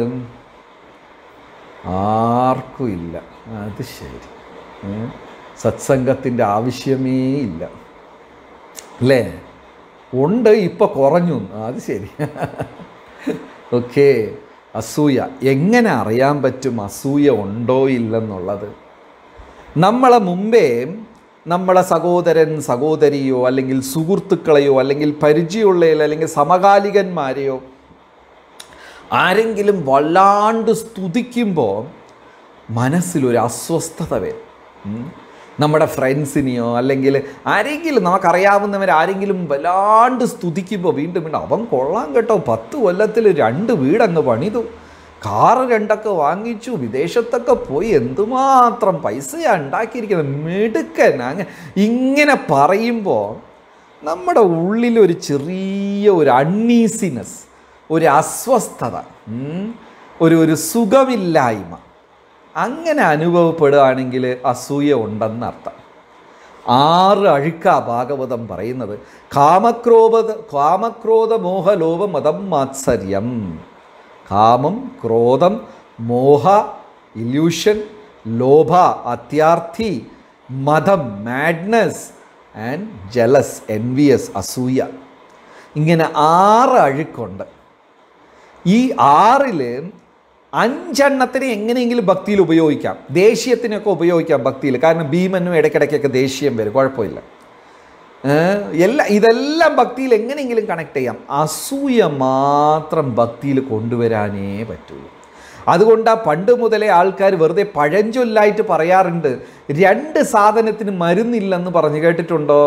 ആർക്കും ഇല്ല അത് ശരി ഉം. സത്സംഗത്തിൻ്റെ ആവശ്യമേ ഇല്ല അല്ലേ ഉണ്ട് ഇപ്പോൾ കുറഞ്ഞു അത് ശരി ഓക്കെ അസൂയ എങ്ങനെ അറിയാൻ പറ്റും അസൂയ ഉണ്ടോ ഇല്ലെന്നുള്ളത് നമ്മളെ മുമ്പേ നമ്മളെ സഹോദരൻ സഹോദരിയോ അല്ലെങ്കിൽ സുഹൃത്തുക്കളെയോ അല്ലെങ്കിൽ പരിചയമുള്ളതിൽ അല്ലെങ്കിൽ സമകാലികന്മാരെയോ ആരെങ്കിലും വല്ലാണ്ട് സ്തുതിക്കുമ്പോൾ മനസ്സിലൊരു അസ്വസ്ഥത വരും ഉം. നമ്മുടെ ഫ്രണ്ട്സിനെയോ അല്ലെങ്കിൽ ആരെങ്കിലും നമുക്കറിയാവുന്നവർ ആരെങ്കിലും വല്ലാണ്ട് സ്തുതിക്കുമ്പോൾ വീണ്ടും വീണ്ടും അവൻ കൊള്ളാൻ കേട്ടോ പത്ത് കൊല്ലത്തിൽ രണ്ട് വീടങ്ങ് പണിതു കാറ് രണ്ടൊക്കെ വാങ്ങിച്ചു വിദേശത്തൊക്കെ പോയി എന്തുമാത്രം പൈസയാണ് ഉണ്ടാക്കിയിരിക്കുന്നത് മിടുക്കൻ അങ്ങ് ഇങ്ങനെ പറയുമ്പോൾ നമ്മുടെ ഉള്ളിലൊരു ചെറിയ ഒരു അൺഈസിനെസ് ഒരു അസ്വസ്ഥത ഉം, ഒരു ഒരു സുഖമില്ലായ്മ അങ്ങനെ അനുഭവപ്പെടുകയാണെങ്കിൽ അസൂയ ഉണ്ടെന്നർത്ഥം ആറ് അഴുക്ക ഭാഗവതം പറയുന്നത് കാമക്രോധ കാമക്രോധ മോഹലോഭ മതം മാത്സര്യം കാമം ക്രോധം മോഹ ഇല്യൂഷൻ ലോഭ അത്യാർത്ഥി മതം മാഡ്നസ് ആൻഡ് ജലസ് എൻവിയസ് അസൂയ ഇങ്ങനെ ആറ് അഴുക്കുണ്ട് ഈ ആറിൽ അഞ്ചെണ്ണത്തിനെ എങ്ങനെയെങ്കിലും ഭക്തിയിൽ ഉപയോഗിക്കാം ദേഷ്യത്തിനൊക്കെ ഉപയോഗിക്കാം ഭക്തിയിൽ കാരണം ഭീമനും ഇടയ്ക്കിടയ്ക്കൊക്കെ ദേഷ്യം വരും കുഴപ്പമില്ല ഏഹ് എല്ലാ ഇതെല്ലാം ഭക്തിയിൽ എങ്ങനെയെങ്കിലും കണക്ട് ചെയ്യാം അസൂയ മാത്രം ഭക്തിയിൽ കൊണ്ടുവരാനേ പറ്റുള്ളൂ അതുകൊണ്ടാണ് പണ്ട് മുതലേ ആൾക്കാർ വെറുതെ പഴഞ്ചൊല്ലായിട്ട് പറയാറുണ്ട് രണ്ട് സാധനത്തിന് മരുന്നില്ലെന്ന് പറഞ്ഞു കേട്ടിട്ടുണ്ടോ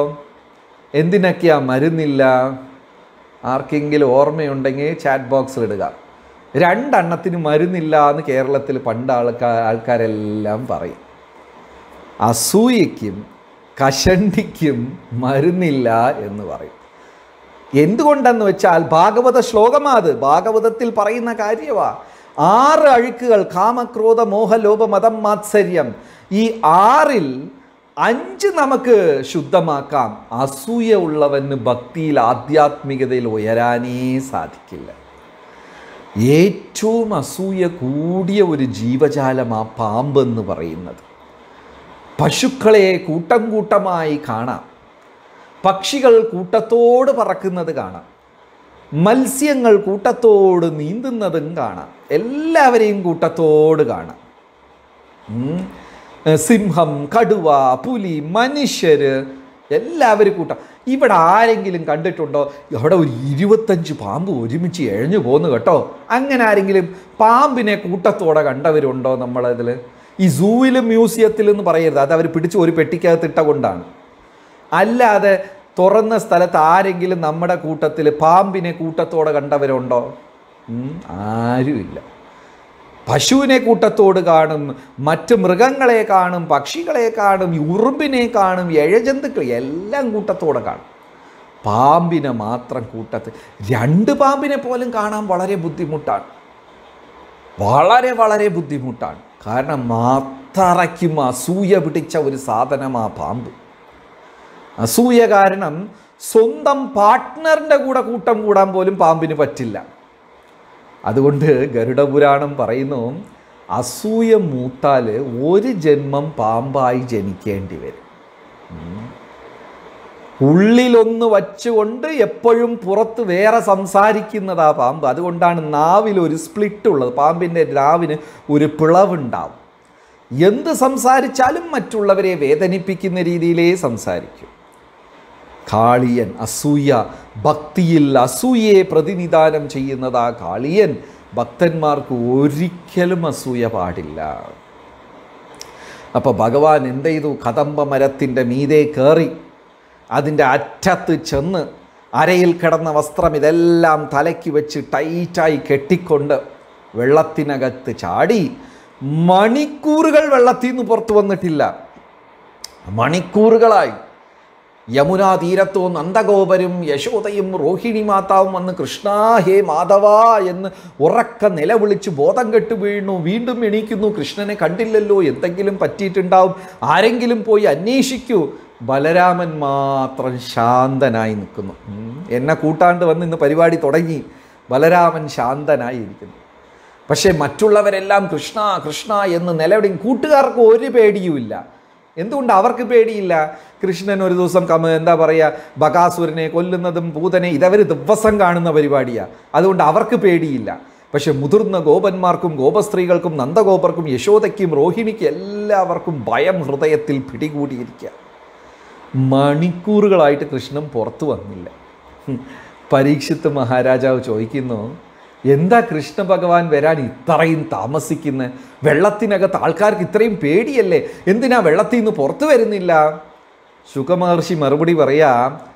എന്തിനൊക്കെയാ മരുന്നില്ല ആർക്കെങ്കിലും ഓർമ്മയുണ്ടെങ്കിൽ ചാറ്റ് ബോക്സിൽ ഇടുക രണ്ടെണ്ണത്തിന് മരുന്നില്ല എന്ന് കേരളത്തിൽ പണ്ട് ആൾക്കാർ ആൾക്കാരെല്ലാം പറയും അസൂയയ്ക്കും കഷണ്ടിക്കും മരുന്നില്ല എന്ന് പറയും എന്തുകൊണ്ടെന്ന് വെച്ചാൽ ഭാഗവത ശ്ലോകമാ അത് ഭാഗവതത്തിൽ പറയുന്ന കാര്യമാ ആറ് അഴുക്കുകൾ കാമക്രോധ മോഹലോഭ മതം മാത്സര്യം ഈ ആറിൽ അഞ്ച് നമുക്ക് ശുദ്ധമാക്കാം അസൂയ ഉള്ളവന് ഭക്തിയിൽ ആധ്യാത്മികതയിൽ ഉയരാനേ സാധിക്കില്ല ഏറ്റവും അസൂയ കൂടിയ ഒരു ജീവജാലമാ പാമ്പെന്ന് പറയുന്നത് പശുക്കളെ കൂട്ടം കൂട്ടമായി കാണാം പക്ഷികൾ കൂട്ടത്തോട് പറക്കുന്നത് കാണാം മത്സ്യങ്ങൾ കൂട്ടത്തോട് നീന്തുന്നതും കാണാം എല്ലാവരെയും കൂട്ടത്തോട് കാണാം ഉം. സിംഹം കടുവ പുലി മനുഷ്യര് എല്ലാവരും കൂട്ടം ഇവിടെ ആരെങ്കിലും കണ്ടിട്ടുണ്ടോ അവിടെ ഒരു ഇരുപത്തഞ്ച് പാമ്പ് ഒരുമിച്ച് എഴഞ്ഞു പോന്നു കേട്ടോ അങ്ങനെ ആരെങ്കിലും പാമ്പിനെ കൂട്ടത്തോടെ കണ്ടവരുണ്ടോ നമ്മളതിൽ ഈ സൂവിലും മ്യൂസിയത്തിലും എന്ന് പറയരുത് അത് അവർ പിടിച്ച് ഒരു പെട്ടിക്കകത്ത് ഇട്ട കൊണ്ടാണ് അല്ലാതെ തുറന്ന സ്ഥലത്ത് ആരെങ്കിലും നമ്മുടെ കൂട്ടത്തിൽ പാമ്പിനെ കൂട്ടത്തോടെ കണ്ടവരുണ്ടോ ഉം, ആരുമില്ല പശുവിനെ കൂട്ടത്തോട് കാണും മറ്റ് മൃഗങ്ങളെ കാണും പക്ഷികളെ കാണും ഉറുമ്പിനെ കാണും ഇഴജന്തുക്കൾ എല്ലാം കൂട്ടത്തോടെ കാണും പാമ്പിനെ മാത്രം കൂട്ടത്തിൽ രണ്ട് പാമ്പിനെ പോലും കാണാൻ വളരെ ബുദ്ധിമുട്ടാണ് വളരെ വളരെ ബുദ്ധിമുട്ടാണ് കാരണം അത്രയ്ക്കും അസൂയ പിടിച്ച ഒരു സാധനമാ പാമ്പ് അസൂയ കാരണം സ്വന്തം പാർട്ട്ണറിൻ്റെ കൂടെ കൂട്ടം കൂടാൻ പോലും പാമ്പിന് പറ്റില്ല അതുകൊണ്ട് ഗരുഡപുരാണം പറയുന്നു അസൂയ മൂത്താൽ ഒരു ജന്മം പാമ്പായി ജനിക്കേണ്ടി വരും ഉം. ഉള്ളിലൊന്ന് വച്ചുകൊണ്ട് എപ്പോഴും പുറത്ത് വേറെ സംസാരിക്കുന്നതാ പാമ്പ് അതുകൊണ്ടാണ് നാവിൽ ഒരു സ്പ്ലിറ്റ് ഉള്ളത് പാമ്പിൻ്റെ നാവിന് ഒരു പിളവുണ്ടാവും എന്ത് സംസാരിച്ചാലും മറ്റുള്ളവരെ വേദനിപ്പിക്കുന്ന രീതിയിലേ സംസാരിക്കും കാളിയൻ അസൂയ ഭക്തിയിൽ അസൂയയെ പ്രതിനിധാനം ചെയ്യുന്നതാ കാളിയൻ ഭക്തന്മാർക്ക് ഒരിക്കലും അസൂയ പാടില്ല അപ്പോൾ ഭഗവാൻ എന്ത് ചെയ്തു കദംബ മരത്തിൻ്റെ മീതെ കയറി അതിൻ്റെ അറ്റത്ത് ചെന്ന് അരയിൽ കിടന്ന വസ്ത്രം ഇതെല്ലാം തലയ്ക്ക് വെച്ച് ടൈറ്റായി കെട്ടിക്കൊണ്ട് വെള്ളത്തിനകത്ത് ചാടി മണിക്കൂറുകൾ വെള്ളത്തിൽ നിന്ന് പുറത്തു വന്നിട്ടില്ല മണിക്കൂറുകളായി യമുനാ തീരത്തോ നന്ദഗോപരും യശോദയും റോഹിണി മാതാവും വന്ന് കൃഷ്ണ ഹേ മാധവ എന്ന് ഉറക്ക നിലവിളിച്ച് ബോധം കെട്ട് വീണു വീണ്ടും എണീക്കുന്നു കൃഷ്ണനെ കണ്ടില്ലല്ലോ എന്തെങ്കിലും പറ്റിയിട്ടുണ്ടാവും ആരെങ്കിലും പോയി അന്വേഷിക്കൂ ബലരാമൻ മാത്രം ശാന്തനായി നിൽക്കുന്നു ഉം. എന്നെ കൂട്ടാണ്ട് വന്ന് ഇന്ന് പരിപാടി തുടങ്ങി ബലരാമൻ ശാന്തനായി ഇരിക്കുന്നു പക്ഷേ മറ്റുള്ളവരെല്ലാം കൃഷ്ണ കൃഷ്ണ എന്ന് നിലവിളിയും കൂട്ടുകാർക്ക് ഒരു പേടിയുമില്ല എന്തുകൊണ്ട് അവർക്ക് പേടിയില്ല കൃഷ്ണൻ ഒരു ദിവസം കമ എന്താ പറയുക ബകാസുരനെ കൊല്ലുന്നതും പൂതനെ ഇതവർ ദിവസം കാണുന്ന പരിപാടിയാണ് അതുകൊണ്ട് അവർക്ക് പേടിയില്ല പക്ഷെ മുതിർന്ന ഗോപന്മാർക്കും ഗോപസ്ത്രീകൾക്കും നന്ദഗോപർക്കും യശോദയ്ക്കും റോഹിണിക്കും എല്ലാവർക്കും ഭയം ഹൃദയത്തിൽ പിടികൂടിയിരിക്കുക മണിക്കൂറുകളായിട്ട് കൃഷ്ണൻ പുറത്തു വന്നില്ല ഹും. പരീക്ഷിത്ത് മഹാരാജാവ് ചോദിക്കുന്നു എന്താ കൃഷ്ണ ഭഗവാൻ വരാൻ ഇത്രയും താമസിക്കുന്നത് വെള്ളത്തിനകത്ത് ആൾക്കാർക്ക് ഇത്രയും പേടിയല്ലേ എന്തിനാ വെള്ളത്തിൽ നിന്ന് പുറത്തു വരുന്നില്ല ശുഖമഹർഷി മറുപടി പറയാ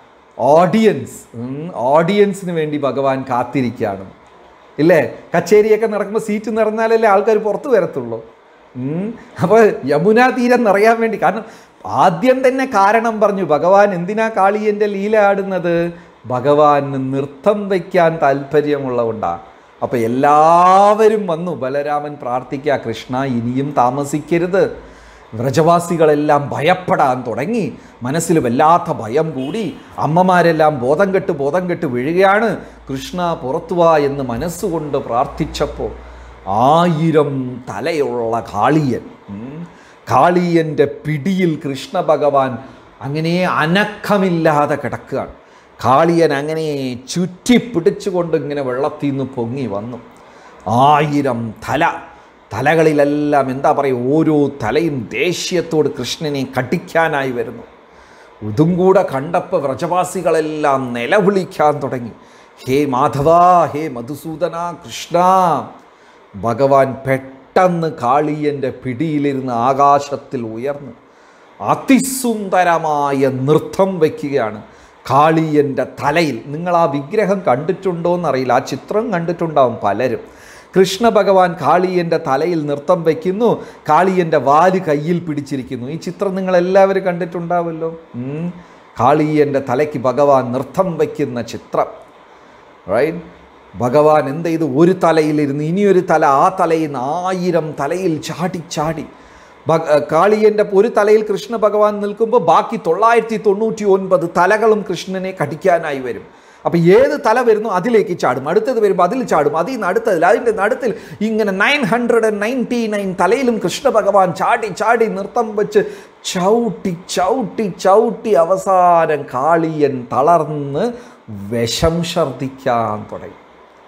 ഓഡിയൻസ് ഉം, ഓഡിയൻസിന് വേണ്ടി ഭഗവാൻ കാത്തിരിക്കുകയാണ് ഇല്ലേ കച്ചേരിയൊക്കെ നടക്കുമ്പോൾ സീറ്റ് നിറഞ്ഞാലല്ലേ ആൾക്കാർ പുറത്തു വരത്തുള്ളൂ അപ്പോൾ യമുനാ തീരം നിറയാൻ വേണ്ടി കാരണം ആദ്യം തന്നെ കാരണം പറഞ്ഞു ഭഗവാൻ എന്തിനാ കാളിയൻ്റെ ലീല ആടുന്നത് ഭഗവാന് നൃത്തം വയ്ക്കാൻ താല്പര്യമുള്ളതുകൊണ്ടാണ് അപ്പോൾ എല്ലാവരും വന്നു ബലരാമൻ പ്രാർത്ഥിക്കുക കൃഷ്ണ ഇനിയും താമസിക്കരുത് വ്രജവാസികളെല്ലാം ഭയപ്പെടാൻ തുടങ്ങി മനസ്സിൽ വല്ലാത്ത ഭയം കൂടി അമ്മമാരെല്ലാം ബോധം കെട്ട് ബോധം കെട്ട് വീഴുകയാണ് കൃഷ്ണ പുറത്തുവാ എന്ന് മനസ്സുകൊണ്ട് പ്രാർത്ഥിച്ചപ്പോൾ ആയിരം തലയുള്ള കാളിയൻ ഉം, കാളിയൻ്റെ പിടിയിൽ കൃഷ്ണ ഭഗവാൻ അങ്ങനെ അനക്കമില്ലാതെ കിടക്കുകയാണ് കാളിയൻ അങ്ങനെ ചുറ്റി പിടിച്ചുകൊണ്ട് ഇങ്ങനെ വെള്ളത്തിൽ നിന്ന് പൊങ്ങി വന്നു ആയിരം തല തലകളിലെല്ലാം എന്താ പറയുക ഓരോ തലയും ദേഷ്യത്തോട് കൃഷ്ണനെ കടിക്കാനായി വരുന്നു ഇതും കൂടെ കണ്ടപ്പോൾ വ്രജവാസികളെല്ലാം നിലവിളിക്കാൻ തുടങ്ങി ഹേ മാധവ ഹേ മധുസൂദന കൃഷ്ണ ഭഗവാൻ പെട്ടെന്ന് കാളിയൻ്റെ പിടിയിലിരുന്ന് ആകാശത്തിൽ ഉയർന്നു അതിസുന്ദരമായ നൃത്തം വയ്ക്കുകയാണ് കാളിയൻ്റെ തലയിൽ നിങ്ങൾ ആ വിഗ്രഹം കണ്ടിട്ടുണ്ടോ എന്നറിയില്ല ആ ചിത്രം കണ്ടിട്ടുണ്ടാവും പലരും കൃഷ്ണ ഭഗവാൻ കാളിയൻ്റെ തലയിൽ നൃത്തം വയ്ക്കുന്നു കാളിയൻ്റെ വാല് കയ്യിൽ പിടിച്ചിരിക്കുന്നു ഈ ചിത്രം നിങ്ങൾ എല്ലാവരും കണ്ടിട്ടുണ്ടാവുമല്ലോ ഉം. കാളിയൻ്റെ തലയ്ക്ക് ഭഗവാൻ നൃത്തം വയ്ക്കുന്ന ചിത്രം റൈറ്റ് ഭഗവാൻ എന്ത് ചെയ്തു ഒരു തലയിലിരുന്ന് ഇനിയൊരു തല ആ തലയിൽ നിന്ന് ആയിരം തലയിൽ ചാടി ചാടി ഭഗ കാളിയൻ്റെ ഒരു തലയിൽ കൃഷ്ണ ഭഗവാൻ നിൽക്കുമ്പോൾ ബാക്കി തൊള്ളായിരത്തി തൊണ്ണൂറ്റി ഒൻപത് തലകളും കൃഷ്ണനെ കടിക്കാനായി വരും അപ്പോൾ ഏത് തല വരുന്നു അതിലേക്ക് ചാടും അടുത്തത് വരുമ്പോൾ അതിൽ ചാടും അതിൽ നിന്ന് അടുത്തതിൽ അതിൻ്റെ നടുത്തിൽ ഇങ്ങനെ nine hundred and ninety nine തലയിലും കൃഷ്ണ ഭഗവാൻ ചാടി ചാടി നൃത്തം വെച്ച് ചവിട്ടി ചവിട്ടി ചവിട്ടി അവസാനം കാളിയൻ തളർന്ന് വിഷം ഛർദ്ദിക്കാൻ തുടങ്ങി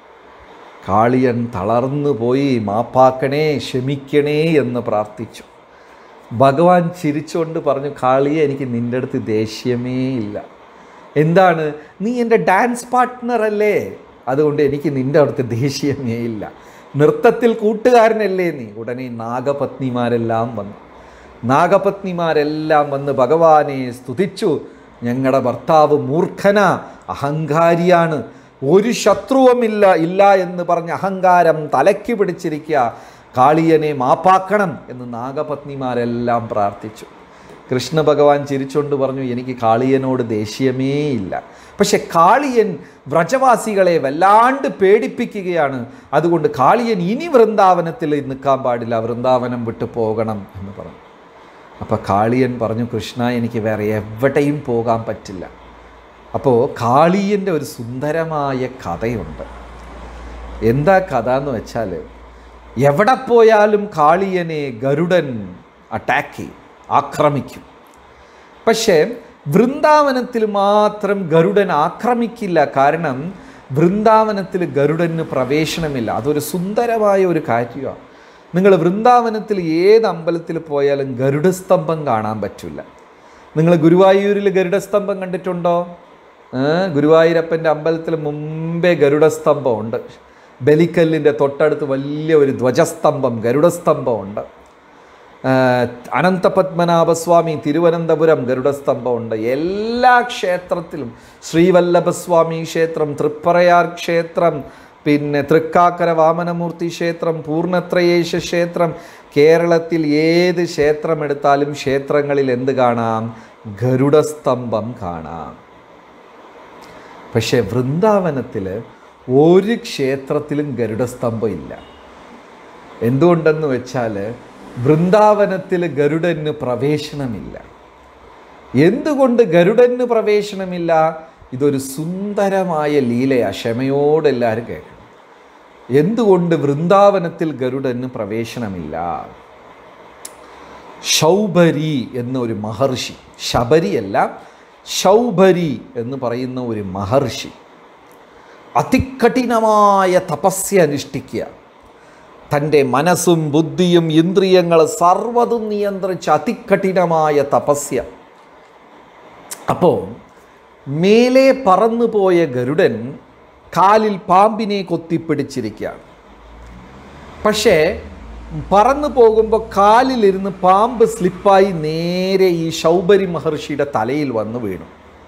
കാളിയൻ തളർന്നു പോയി മാപ്പാക്കണേ ക്ഷമിക്കണേ എന്ന് പ്രാർത്ഥിച്ചു ഭഗവാൻ ചിരിച്ചുകൊണ്ട് പറഞ്ഞു കാളിയെ എനിക്ക് നിൻ്റെ അടുത്ത് ദേഷ്യമേ ഇല്ല എന്താണ് നീ എൻ്റെ ഡാൻസ് പാർട്ട്ണർ അല്ലേ അതുകൊണ്ട് എനിക്ക് നിൻ്റെ അടുത്ത് ദേഷ്യമേ ഇല്ല നൃത്തത്തിൽ കൂട്ടുകാരനല്ലേ നീ ഉടനെ നാഗപത്നിമാരെല്ലാം വന്നു നാഗപത്നിമാരെല്ലാം വന്ന് ഭഗവാനെ സ്തുതിച്ചു ഞങ്ങളുടെ ഭർത്താവ് മൂർഖന അഹങ്കാരിയാണ് ഒരു ശത്രുവുമില്ല ഇല്ല എന്ന് പറഞ്ഞ് അഹങ്കാരം തലയ്ക്ക് പിടിച്ചിരിക്കുക കാളിയനെ മാപ്പാക്കണം എന്ന് നാഗപത്നിമാരെല്ലാം പ്രാർത്ഥിച്ചു കൃഷ്ണ ഭഗവാൻ ചിരിച്ചുകൊണ്ട് പറഞ്ഞു എനിക്ക് കാളിയനോട് ദേഷ്യമേ ഇല്ല പക്ഷെ കാളിയൻ വ്രജവാസികളെ വല്ലാണ്ട് പേടിപ്പിക്കുകയാണ് അതുകൊണ്ട് കാളിയൻ ഇനി വൃന്ദാവനത്തിൽ നിൽക്കാൻ പാടില്ല വൃന്ദാവനം വിട്ടു പോകണം എന്ന് പറഞ്ഞു അപ്പോൾ കാളിയൻ പറഞ്ഞു കൃഷ്ണ എനിക്ക് വേറെ എവിടെയും പോകാൻ പറ്റില്ല അപ്പോൾ കാളിയൻ്റെ ഒരു സുന്ദരമായ കഥയുണ്ട് എന്താ കഥ എന്ന് വെച്ചാൽ എവിടെ പോയാലും കാളിയനെ ഗരുഡൻ അറ്റാക്ക് ചെയ്യും ആക്രമിക്കും പക്ഷേ വൃന്ദാവനത്തിൽ മാത്രം ഗരുഡൻ ആക്രമിക്കില്ല കാരണം വൃന്ദാവനത്തിൽ ഗരുഡന് പ്രവേശനമില്ല അതൊരു സുന്ദരമായ ഒരു കാര്യമാണ് നിങ്ങൾ വൃന്ദാവനത്തിൽ ഏത് അമ്പലത്തിൽ പോയാലും ഗരുഡസ്തംഭം കാണാൻ പറ്റില്ല നിങ്ങൾ ഗുരുവായൂരിൽ ഗരുഡസ്തംഭം കണ്ടിട്ടുണ്ടോ ഏ? ഗുരുവായൂരപ്പൻ്റെ അമ്പലത്തിൽ മുമ്പേ ഗരുഡസ്തംഭം ഉണ്ട് ബലിക്കല്ലിൻ്റെ തൊട്ടടുത്ത് വലിയ ഒരു ധ്വജസ്തംഭം ഗരുഡസ്തംഭം ഉണ്ട് ആ, അനന്തപത്മനാഭസ്വാമി തിരുവനന്തപുരം ഗരുഡസ്തംഭമുണ്ട് എല്ലാ ക്ഷേത്രത്തിലും ശ്രീവല്ലഭസ്വാമി ക്ഷേത്രം തൃപ്പറയാർ ക്ഷേത്രം പിന്നെ തൃക്കാക്കര വാമനമൂർത്തി ക്ഷേത്രം പൂർണ്ണത്രയേശ ക്ഷേത്രം കേരളത്തിൽ ഏത് ക്ഷേത്രം എടുത്താലും ക്ഷേത്രങ്ങളിൽ എന്ത് കാണാം ഗരുഡസ്തംഭം കാണാം പക്ഷേ വൃന്ദാവനത്തിൽ ഒരു ക്ഷേത്രത്തിലും ഗരുഡസ്തംഭം ഇല്ല എന്തുകൊണ്ടെന്ന് വെച്ചാൽ വൃന്ദാവനത്തിൽ ഗരുഡന് പ്രവേശനമില്ല എന്തുകൊണ്ട് ഗരുഡന് പ്രവേശനമില്ല ഇതൊരു സുന്ദരമായ ലീലയാ ക്ഷമയോടെ എല്ലാവരും കേൾക്കണം എന്തുകൊണ്ട് വൃന്ദാവനത്തിൽ ഗരുഡന് പ്രവേശനമില്ല ശൗഭരി എന്ന ഒരു മഹർഷി ശബരിയല്ല ശൗഭരി എന്ന് പറയുന്ന ഒരു മഹർഷി അതികഠിനമായ തപസ്യ അനുഷ്ഠിക്കുക തൻ്റെ മനസ്സും ബുദ്ധിയും ഇന്ദ്രിയങ്ങൾ സർവ്വതും നിയന്ത്രിച്ച അതികഠിനമായ തപസ്യ അപ്പോൾ മേലെ പറന്നുപോയ ഗരുഡൻ കാലിൽ പാമ്പിനെ കൊത്തിപ്പിടിച്ചിരിക്കുകയാണ് പക്ഷേ പറന്നു പോകുമ്പോൾ കാലിലിരുന്ന് പാമ്പ് സ്ലിപ്പായി നേരെ ഈ ശൗബരി മഹർഷിയുടെ തലയിൽ വന്ന് വീണു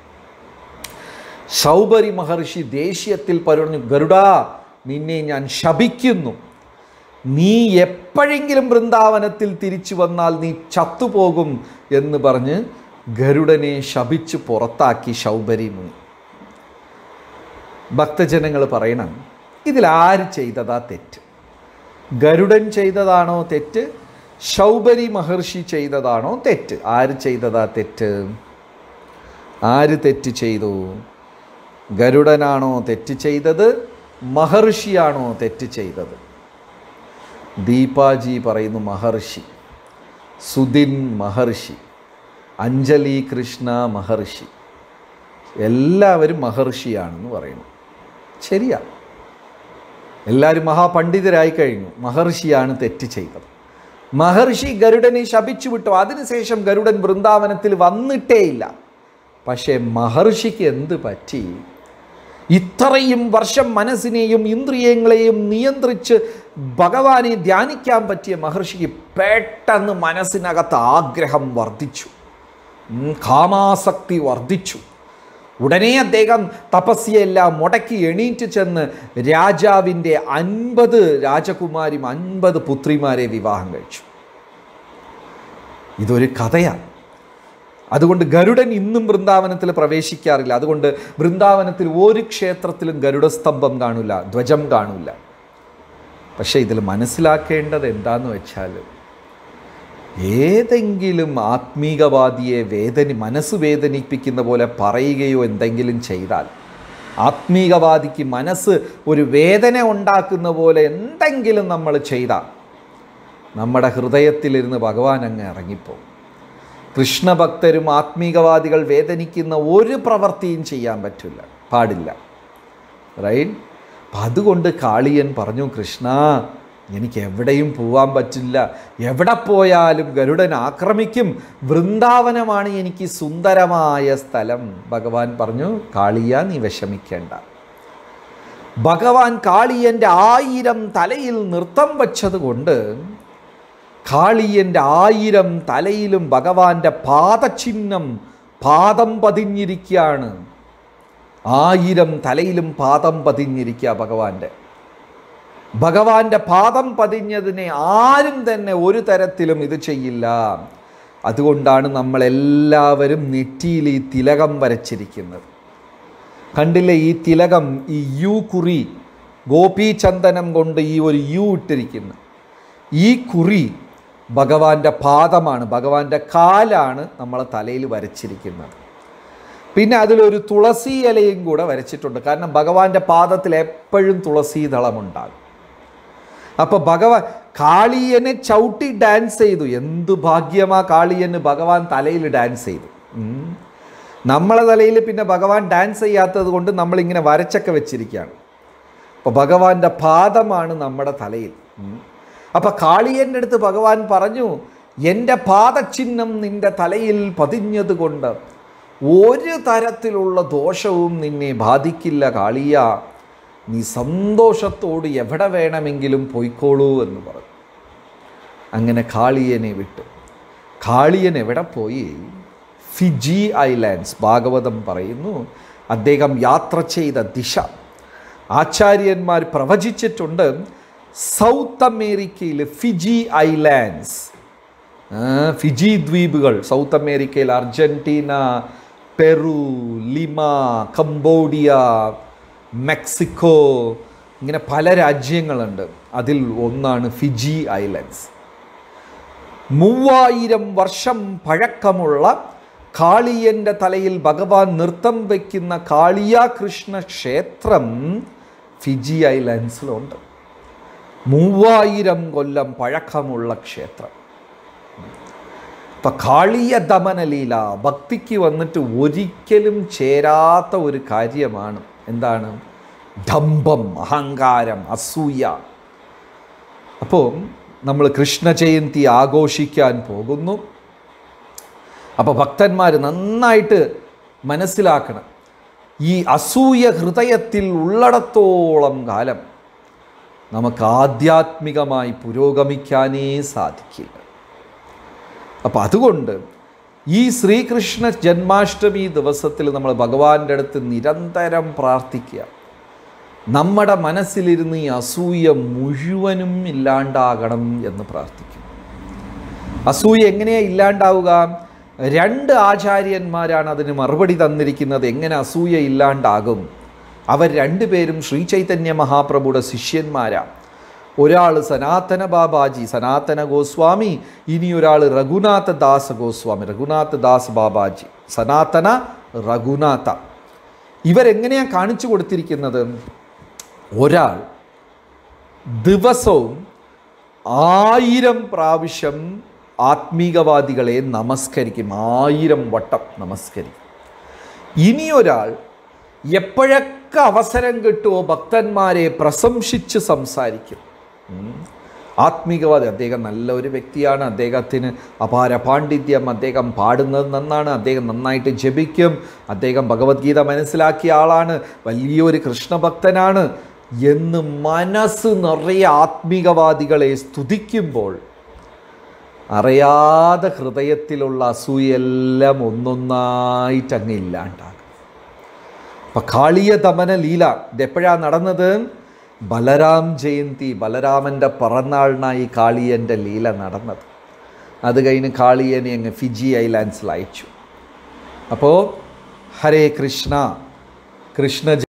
ശൗബരി മഹർഷി ദേഷ്യത്തിൽ പറഞ്ഞു ഗരുഡാ നിന്നെ ഞാൻ ശപിക്കുന്നു നീ എപ്പോഴെങ്കിലും വൃന്ദാവനത്തിൽ തിരിച്ചു വന്നാൽ നീ ചത്തുപോകും എന്ന് പറഞ്ഞ് ഗരുഡനെ ശപിച്ച് പുറത്താക്കി ശൗബരി മുനി ഭക്തജനങ്ങൾ പറയണം ഇതിൽ ആര് ചെയ്തതാ തെറ്റ് ഗരുഡൻ ചെയ്തതാണോ തെറ്റ് ശൗബരി മഹർഷി ചെയ്തതാണോ തെറ്റ് ആര് ചെയ്തതാ തെറ്റ് ആര് തെറ്റ് ചെയ്തു ഗരുഡനാണോ തെറ്റ് ചെയ്തത് മഹർഷിയാണോ തെറ്റ് ചെയ്തത് ദീപാജി പറയുന്നു മഹർഷി സുദിൻ മഹർഷി അഞ്ജലി കൃഷ്ണ മഹർഷി എല്ലാവരും മഹർഷിയാണെന്ന് പറയുന്നു ശരിയാ എല്ലാവരും മഹാപണ്ഡിതരായി കഴിഞ്ഞു മഹർഷിയാണ് തെറ്റ് ചെയ്തത് മഹർഷി ഗരുഡനെ ശപിച്ചു വിട്ടു അതിനുശേഷം ഗരുഡൻ വൃന്ദാവനത്തിൽ വന്നിട്ടേയില്ല പക്ഷേ മഹർഷിക്ക് എന്ത് പറ്റി ഇത്രയും വർഷം മനസ്സിനെയും ഇന്ദ്രിയങ്ങളെയും നിയന്ത്രിച്ച് ഭഗവാനെ ധ്യാനിക്കാൻ പറ്റിയ മഹർഷിക്ക് പെട്ടെന്ന് മനസ്സിനകത്ത് ആഗ്രഹം വർദ്ധിച്ചു ഉം, കാമാസക്തി വർദ്ധിച്ചു ഉടനെ അദ്ദേഹം തപസ്യയെല്ലാം മുടക്കി എണീറ്റ് ചെന്ന് രാജാവിൻ്റെ അൻപത് രാജകുമാരിയും അൻപത് പുത്രിമാരെ വിവാഹം കഴിച്ചു ഇതൊരു കഥയാണ് അതുകൊണ്ട് ഗരുഡൻ ഇന്നും വൃന്ദാവനത്തിൽ പ്രവേശിക്കാറില്ല അതുകൊണ്ട് വൃന്ദാവനത്തിൽ ഒരു ക്ഷേത്രത്തിലും ഗരുഡസ്തംഭം കാണില്ല ധ്വജം കാണില്ല പക്ഷേ ഇതിൽ മനസ്സിലാക്കേണ്ടത് എന്താന്ന് വെച്ചാൽ ഏതെങ്കിലും ആത്മീകവാദിയെ വേദനി മനസ്സ് വേദനിപ്പിക്കുന്ന പോലെ പറയുകയോ എന്തെങ്കിലും ചെയ്താൽ ആത്മീകവാദിക്ക് മനസ്സ് ഒരു വേദന ഉണ്ടാക്കുന്ന പോലെ എന്തെങ്കിലും നമ്മൾ ചെയ്താൽ നമ്മുടെ ഹൃദയത്തിലിരുന്ന് ഭഗവാൻ അങ്ങ് ഇറങ്ങിപ്പോകും കൃഷ്ണഭക്തരും ആത്മീകവാദികൾ വേദനിക്കുന്ന ഒരു പ്രവൃത്തിയും ചെയ്യാൻ പറ്റില്ല പാടില്ല റൈറ്റ് അപ്പം അതുകൊണ്ട് കാളിയൻ പറഞ്ഞു കൃഷ്ണ എനിക്ക് എവിടെയും പോവാൻ പറ്റില്ല എവിടെ പോയാലും ഗരുഡൻ ആക്രമിക്കും വൃന്ദാവനമാണ് എനിക്ക് സുന്ദരമായ സ്ഥലം ഭഗവാൻ പറഞ്ഞു കാളിയ നീ വിഷമിക്കേണ്ട ഭഗവാൻ കാളിയൻ്റെ ആയിരം തലയിൽ നൃത്തം വച്ചതുകൊണ്ട് കാളിയൻ്റെ ആയിരം തലയിലും ഭഗവാന്റെ പാദചിഹ്നം പാദം പതിഞ്ഞിരിക്കുകയാണ് ആയിരം തലയിലും പാദം പതിഞ്ഞിരിക്കുക ഭഗവാന്റെ ഭഗവാന്റെ പാദം പതിഞ്ഞതിനെ ആരും തന്നെ ഒരു തരത്തിലും ഇത് ചെയ്യില്ല അതുകൊണ്ടാണ് നമ്മളെല്ലാവരും നെറ്റിയിൽ ഈ തിലകം വരച്ചിരിക്കുന്നത് കണ്ടില്ലേ ഈ തിലകം ഈ യു കുറി ഗോപീചന്ദനം കൊണ്ട് ഈ ഒരു യു ഇട്ടിരിക്കുന്നു ഈ കുറി ഭഗവാന്റെ പാദമാണ് ഭഗവാന്റെ കാലാണ് നമ്മളെ തലയിൽ വരച്ചിരിക്കുന്നത് പിന്നെ അതിലൊരു തുളസി ഇലയും കൂടെ വരച്ചിട്ടുണ്ട് കാരണം ഭഗവാന്റെ പാദത്തിൽ എപ്പോഴും തുളസി ദളമുണ്ടാകും അപ്പോൾ ഭഗവാൻ കാളിയനെ ചവിട്ടി ഡാൻസ് ചെയ്തു എന്ത് ഭാഗ്യമാ കാളിയന് ഭഗവാൻ തലയിൽ ഡാൻസ് ചെയ്തു ഉം. നമ്മളെ തലയിൽ പിന്നെ ഭഗവാൻ ഡാൻസ് ചെയ്യാത്തത് കൊണ്ട് നമ്മളിങ്ങനെ വരച്ചൊക്കെ വെച്ചിരിക്കുകയാണ് അപ്പോൾ ഭഗവാന്റെ പാദമാണ് നമ്മുടെ തലയിൽ ഉം. അപ്പോൾ കാളിയൻ്റെ അടുത്ത് ഭഗവാൻ പറഞ്ഞു എൻ്റെ പാദചിഹ്നം നിൻ്റെ തലയിൽ പതിഞ്ഞത് കൊണ്ട് ഒരു തരത്തിലുള്ള ദോഷവും നിന്നെ ബാധിക്കില്ല കാളിയ നീ സന്തോഷത്തോട് എവിടെ വേണമെങ്കിലും പോയിക്കോളൂ എന്ന് പറഞ്ഞു അങ്ങനെ കാളിയനെ വിട്ടു കാളിയൻ എവിടെ പോയി ഫിജി ഐലാൻഡ്സ് ഭാഗവതം പറയുന്നു അദ്ദേഹം യാത്ര ചെയ്ത ദിശ ആചാര്യന്മാർ പ്രവചിച്ചിട്ടുണ്ട് സൗത്ത് അമേരിക്കയിൽ ഫിജി ഐലാൻഡ്സ് ആ, ഫിജി ദ്വീപുകൾ സൗത്ത് അമേരിക്കയിൽ Argentina Peru Lima Cambodia Mexico ഇങ്ങനെ പല രാജ്യങ്ങളുണ്ട് അതിൽ ഒന്നാണ് ഫിജി ഐലൻഡ്സ് മൂവായിരം വർഷം പഴക്കമുള്ള കാളിയൻ്റെ തലയിൽ ഭഗവാൻ നൃത്തം വയ്ക്കുന്ന കാളിയ കൃഷ്ണ ക്ഷേത്രം ഫിജി ഐലൻഡ്സിലുണ്ട് മൂവായിരം കൊല്ലം പഴക്കമുള്ള ക്ഷേത്രം ഇപ്പം കാളിയ ദമനലീല ഭക്തിക്ക് വന്നിട്ട് ഒരിക്കലും ചേരാത്ത ഒരു കാര്യമാണ് എന്താണ് ഡംഭം അഹങ്കാരം അസൂയ അപ്പോൾ നമ്മൾ കൃഷ്ണ ജയന്തി ആഘോഷിക്കാൻ പോകുന്നു അപ്പോൾ ഭക്തന്മാർ നന്നായിട്ട് മനസ്സിലാക്കണം ഈ അസൂയ ഹൃദയത്തിൽ ഉള്ളിടത്തോളം കാലം നമുക്ക് ആധ്യാത്മികമായി പുരോഗമിക്കാനേ സാധിക്കില്ല അപ്പം അതുകൊണ്ട് ഈ ശ്രീകൃഷ്ണ ജന്മാഷ്ടമി ദിവസത്തിൽ നമ്മൾ ഭഗവാന്റെ അടുത്ത് നിരന്തരം പ്രാർത്ഥിക്കുക നമ്മുടെ മനസ്സിലിരുന്ന് ഈ അസൂയ മുഴുവനും ഇല്ലാണ്ടാകണം എന്ന് പ്രാർത്ഥിക്കും അസൂയ എങ്ങനെയാ ഇല്ലാണ്ടാവുക രണ്ട് ആചാര്യന്മാരാണ് അതിന് മറുപടി തന്നിരിക്കുന്നത് എങ്ങനെ അസൂയ ഇല്ലാണ്ടാകും അവർ രണ്ടുപേരും ശ്രീ ചൈതന്യ മഹാപ്രഭുയുടെ ശിഷ്യന്മാരാണ് ഒരാൾ സനാതന ബാബാജി സനാതന ഗോസ്വാമി ഇനി ഒരാൾ രഘുനാഥ ദാസ് ഗോസ്വാമി രഘുനാഥ ദാസ് ബാബാജി സനാതന രഘുനാഥ ഇവരെങ്ങനെയാണ് കാണിച്ചു കൊടുത്തിരിക്കുന്നത് ഒരാൾ ദിവസവും ആയിരം പ്രാവശ്യം ആത്മീകവാദികളെ നമസ്കരിക്കും ആയിരം വട്ടം നമസ്കരിക്കും ഇനിയൊരാൾ എപ്പോഴൊക്കെ അവസരം കിട്ടുമോ ഭക്തന്മാരെ പ്രശംസിച്ച് സംസാരിക്കും ഉം. ആത്മീകവാദി അദ്ദേഹം നല്ല ഒരു വ്യക്തിയാണ് അദ്ദേഹത്തിന് അപാര പാണ്ഡിത്യം അദ്ദേഹം പാടുന്നത് നന്നാണ് അദ്ദേഹം നന്നായിട്ട് ജപിക്കും അദ്ദേഹം ഭഗവത്ഗീത മനസ്സിലാക്കിയ ആളാണ് വലിയൊരു കൃഷ്ണഭക്തനാണ് എന്ന് മനസ്സ് നിറയെ ആത്മീകവാദികളെ സ്തുതിക്കുമ്പോൾ അറിയാതെ ഹൃദയത്തിലുള്ള അസൂയെല്ലാം ഒന്നൊന്നായിട്ട് അങ്ങ് ഇല്ലാണ്ടാകും അപ്പം കാളിയ ദമന ലീല ഇതെപ്പോഴാണ് നടന്നത് ബലരാം ജയന്തി ബലരാമൻ്റെ പിറന്നാളിനായി കാളിയൻ്റെ ലീല നടന്നത് അത് കഴിഞ്ഞ് കാളിയനെ അങ്ങ് ഫിജി ഐലാൻഡ്സിൽ അയച്ചു അപ്പോൾ ഹരേ കൃഷ്ണ കൃഷ്ണ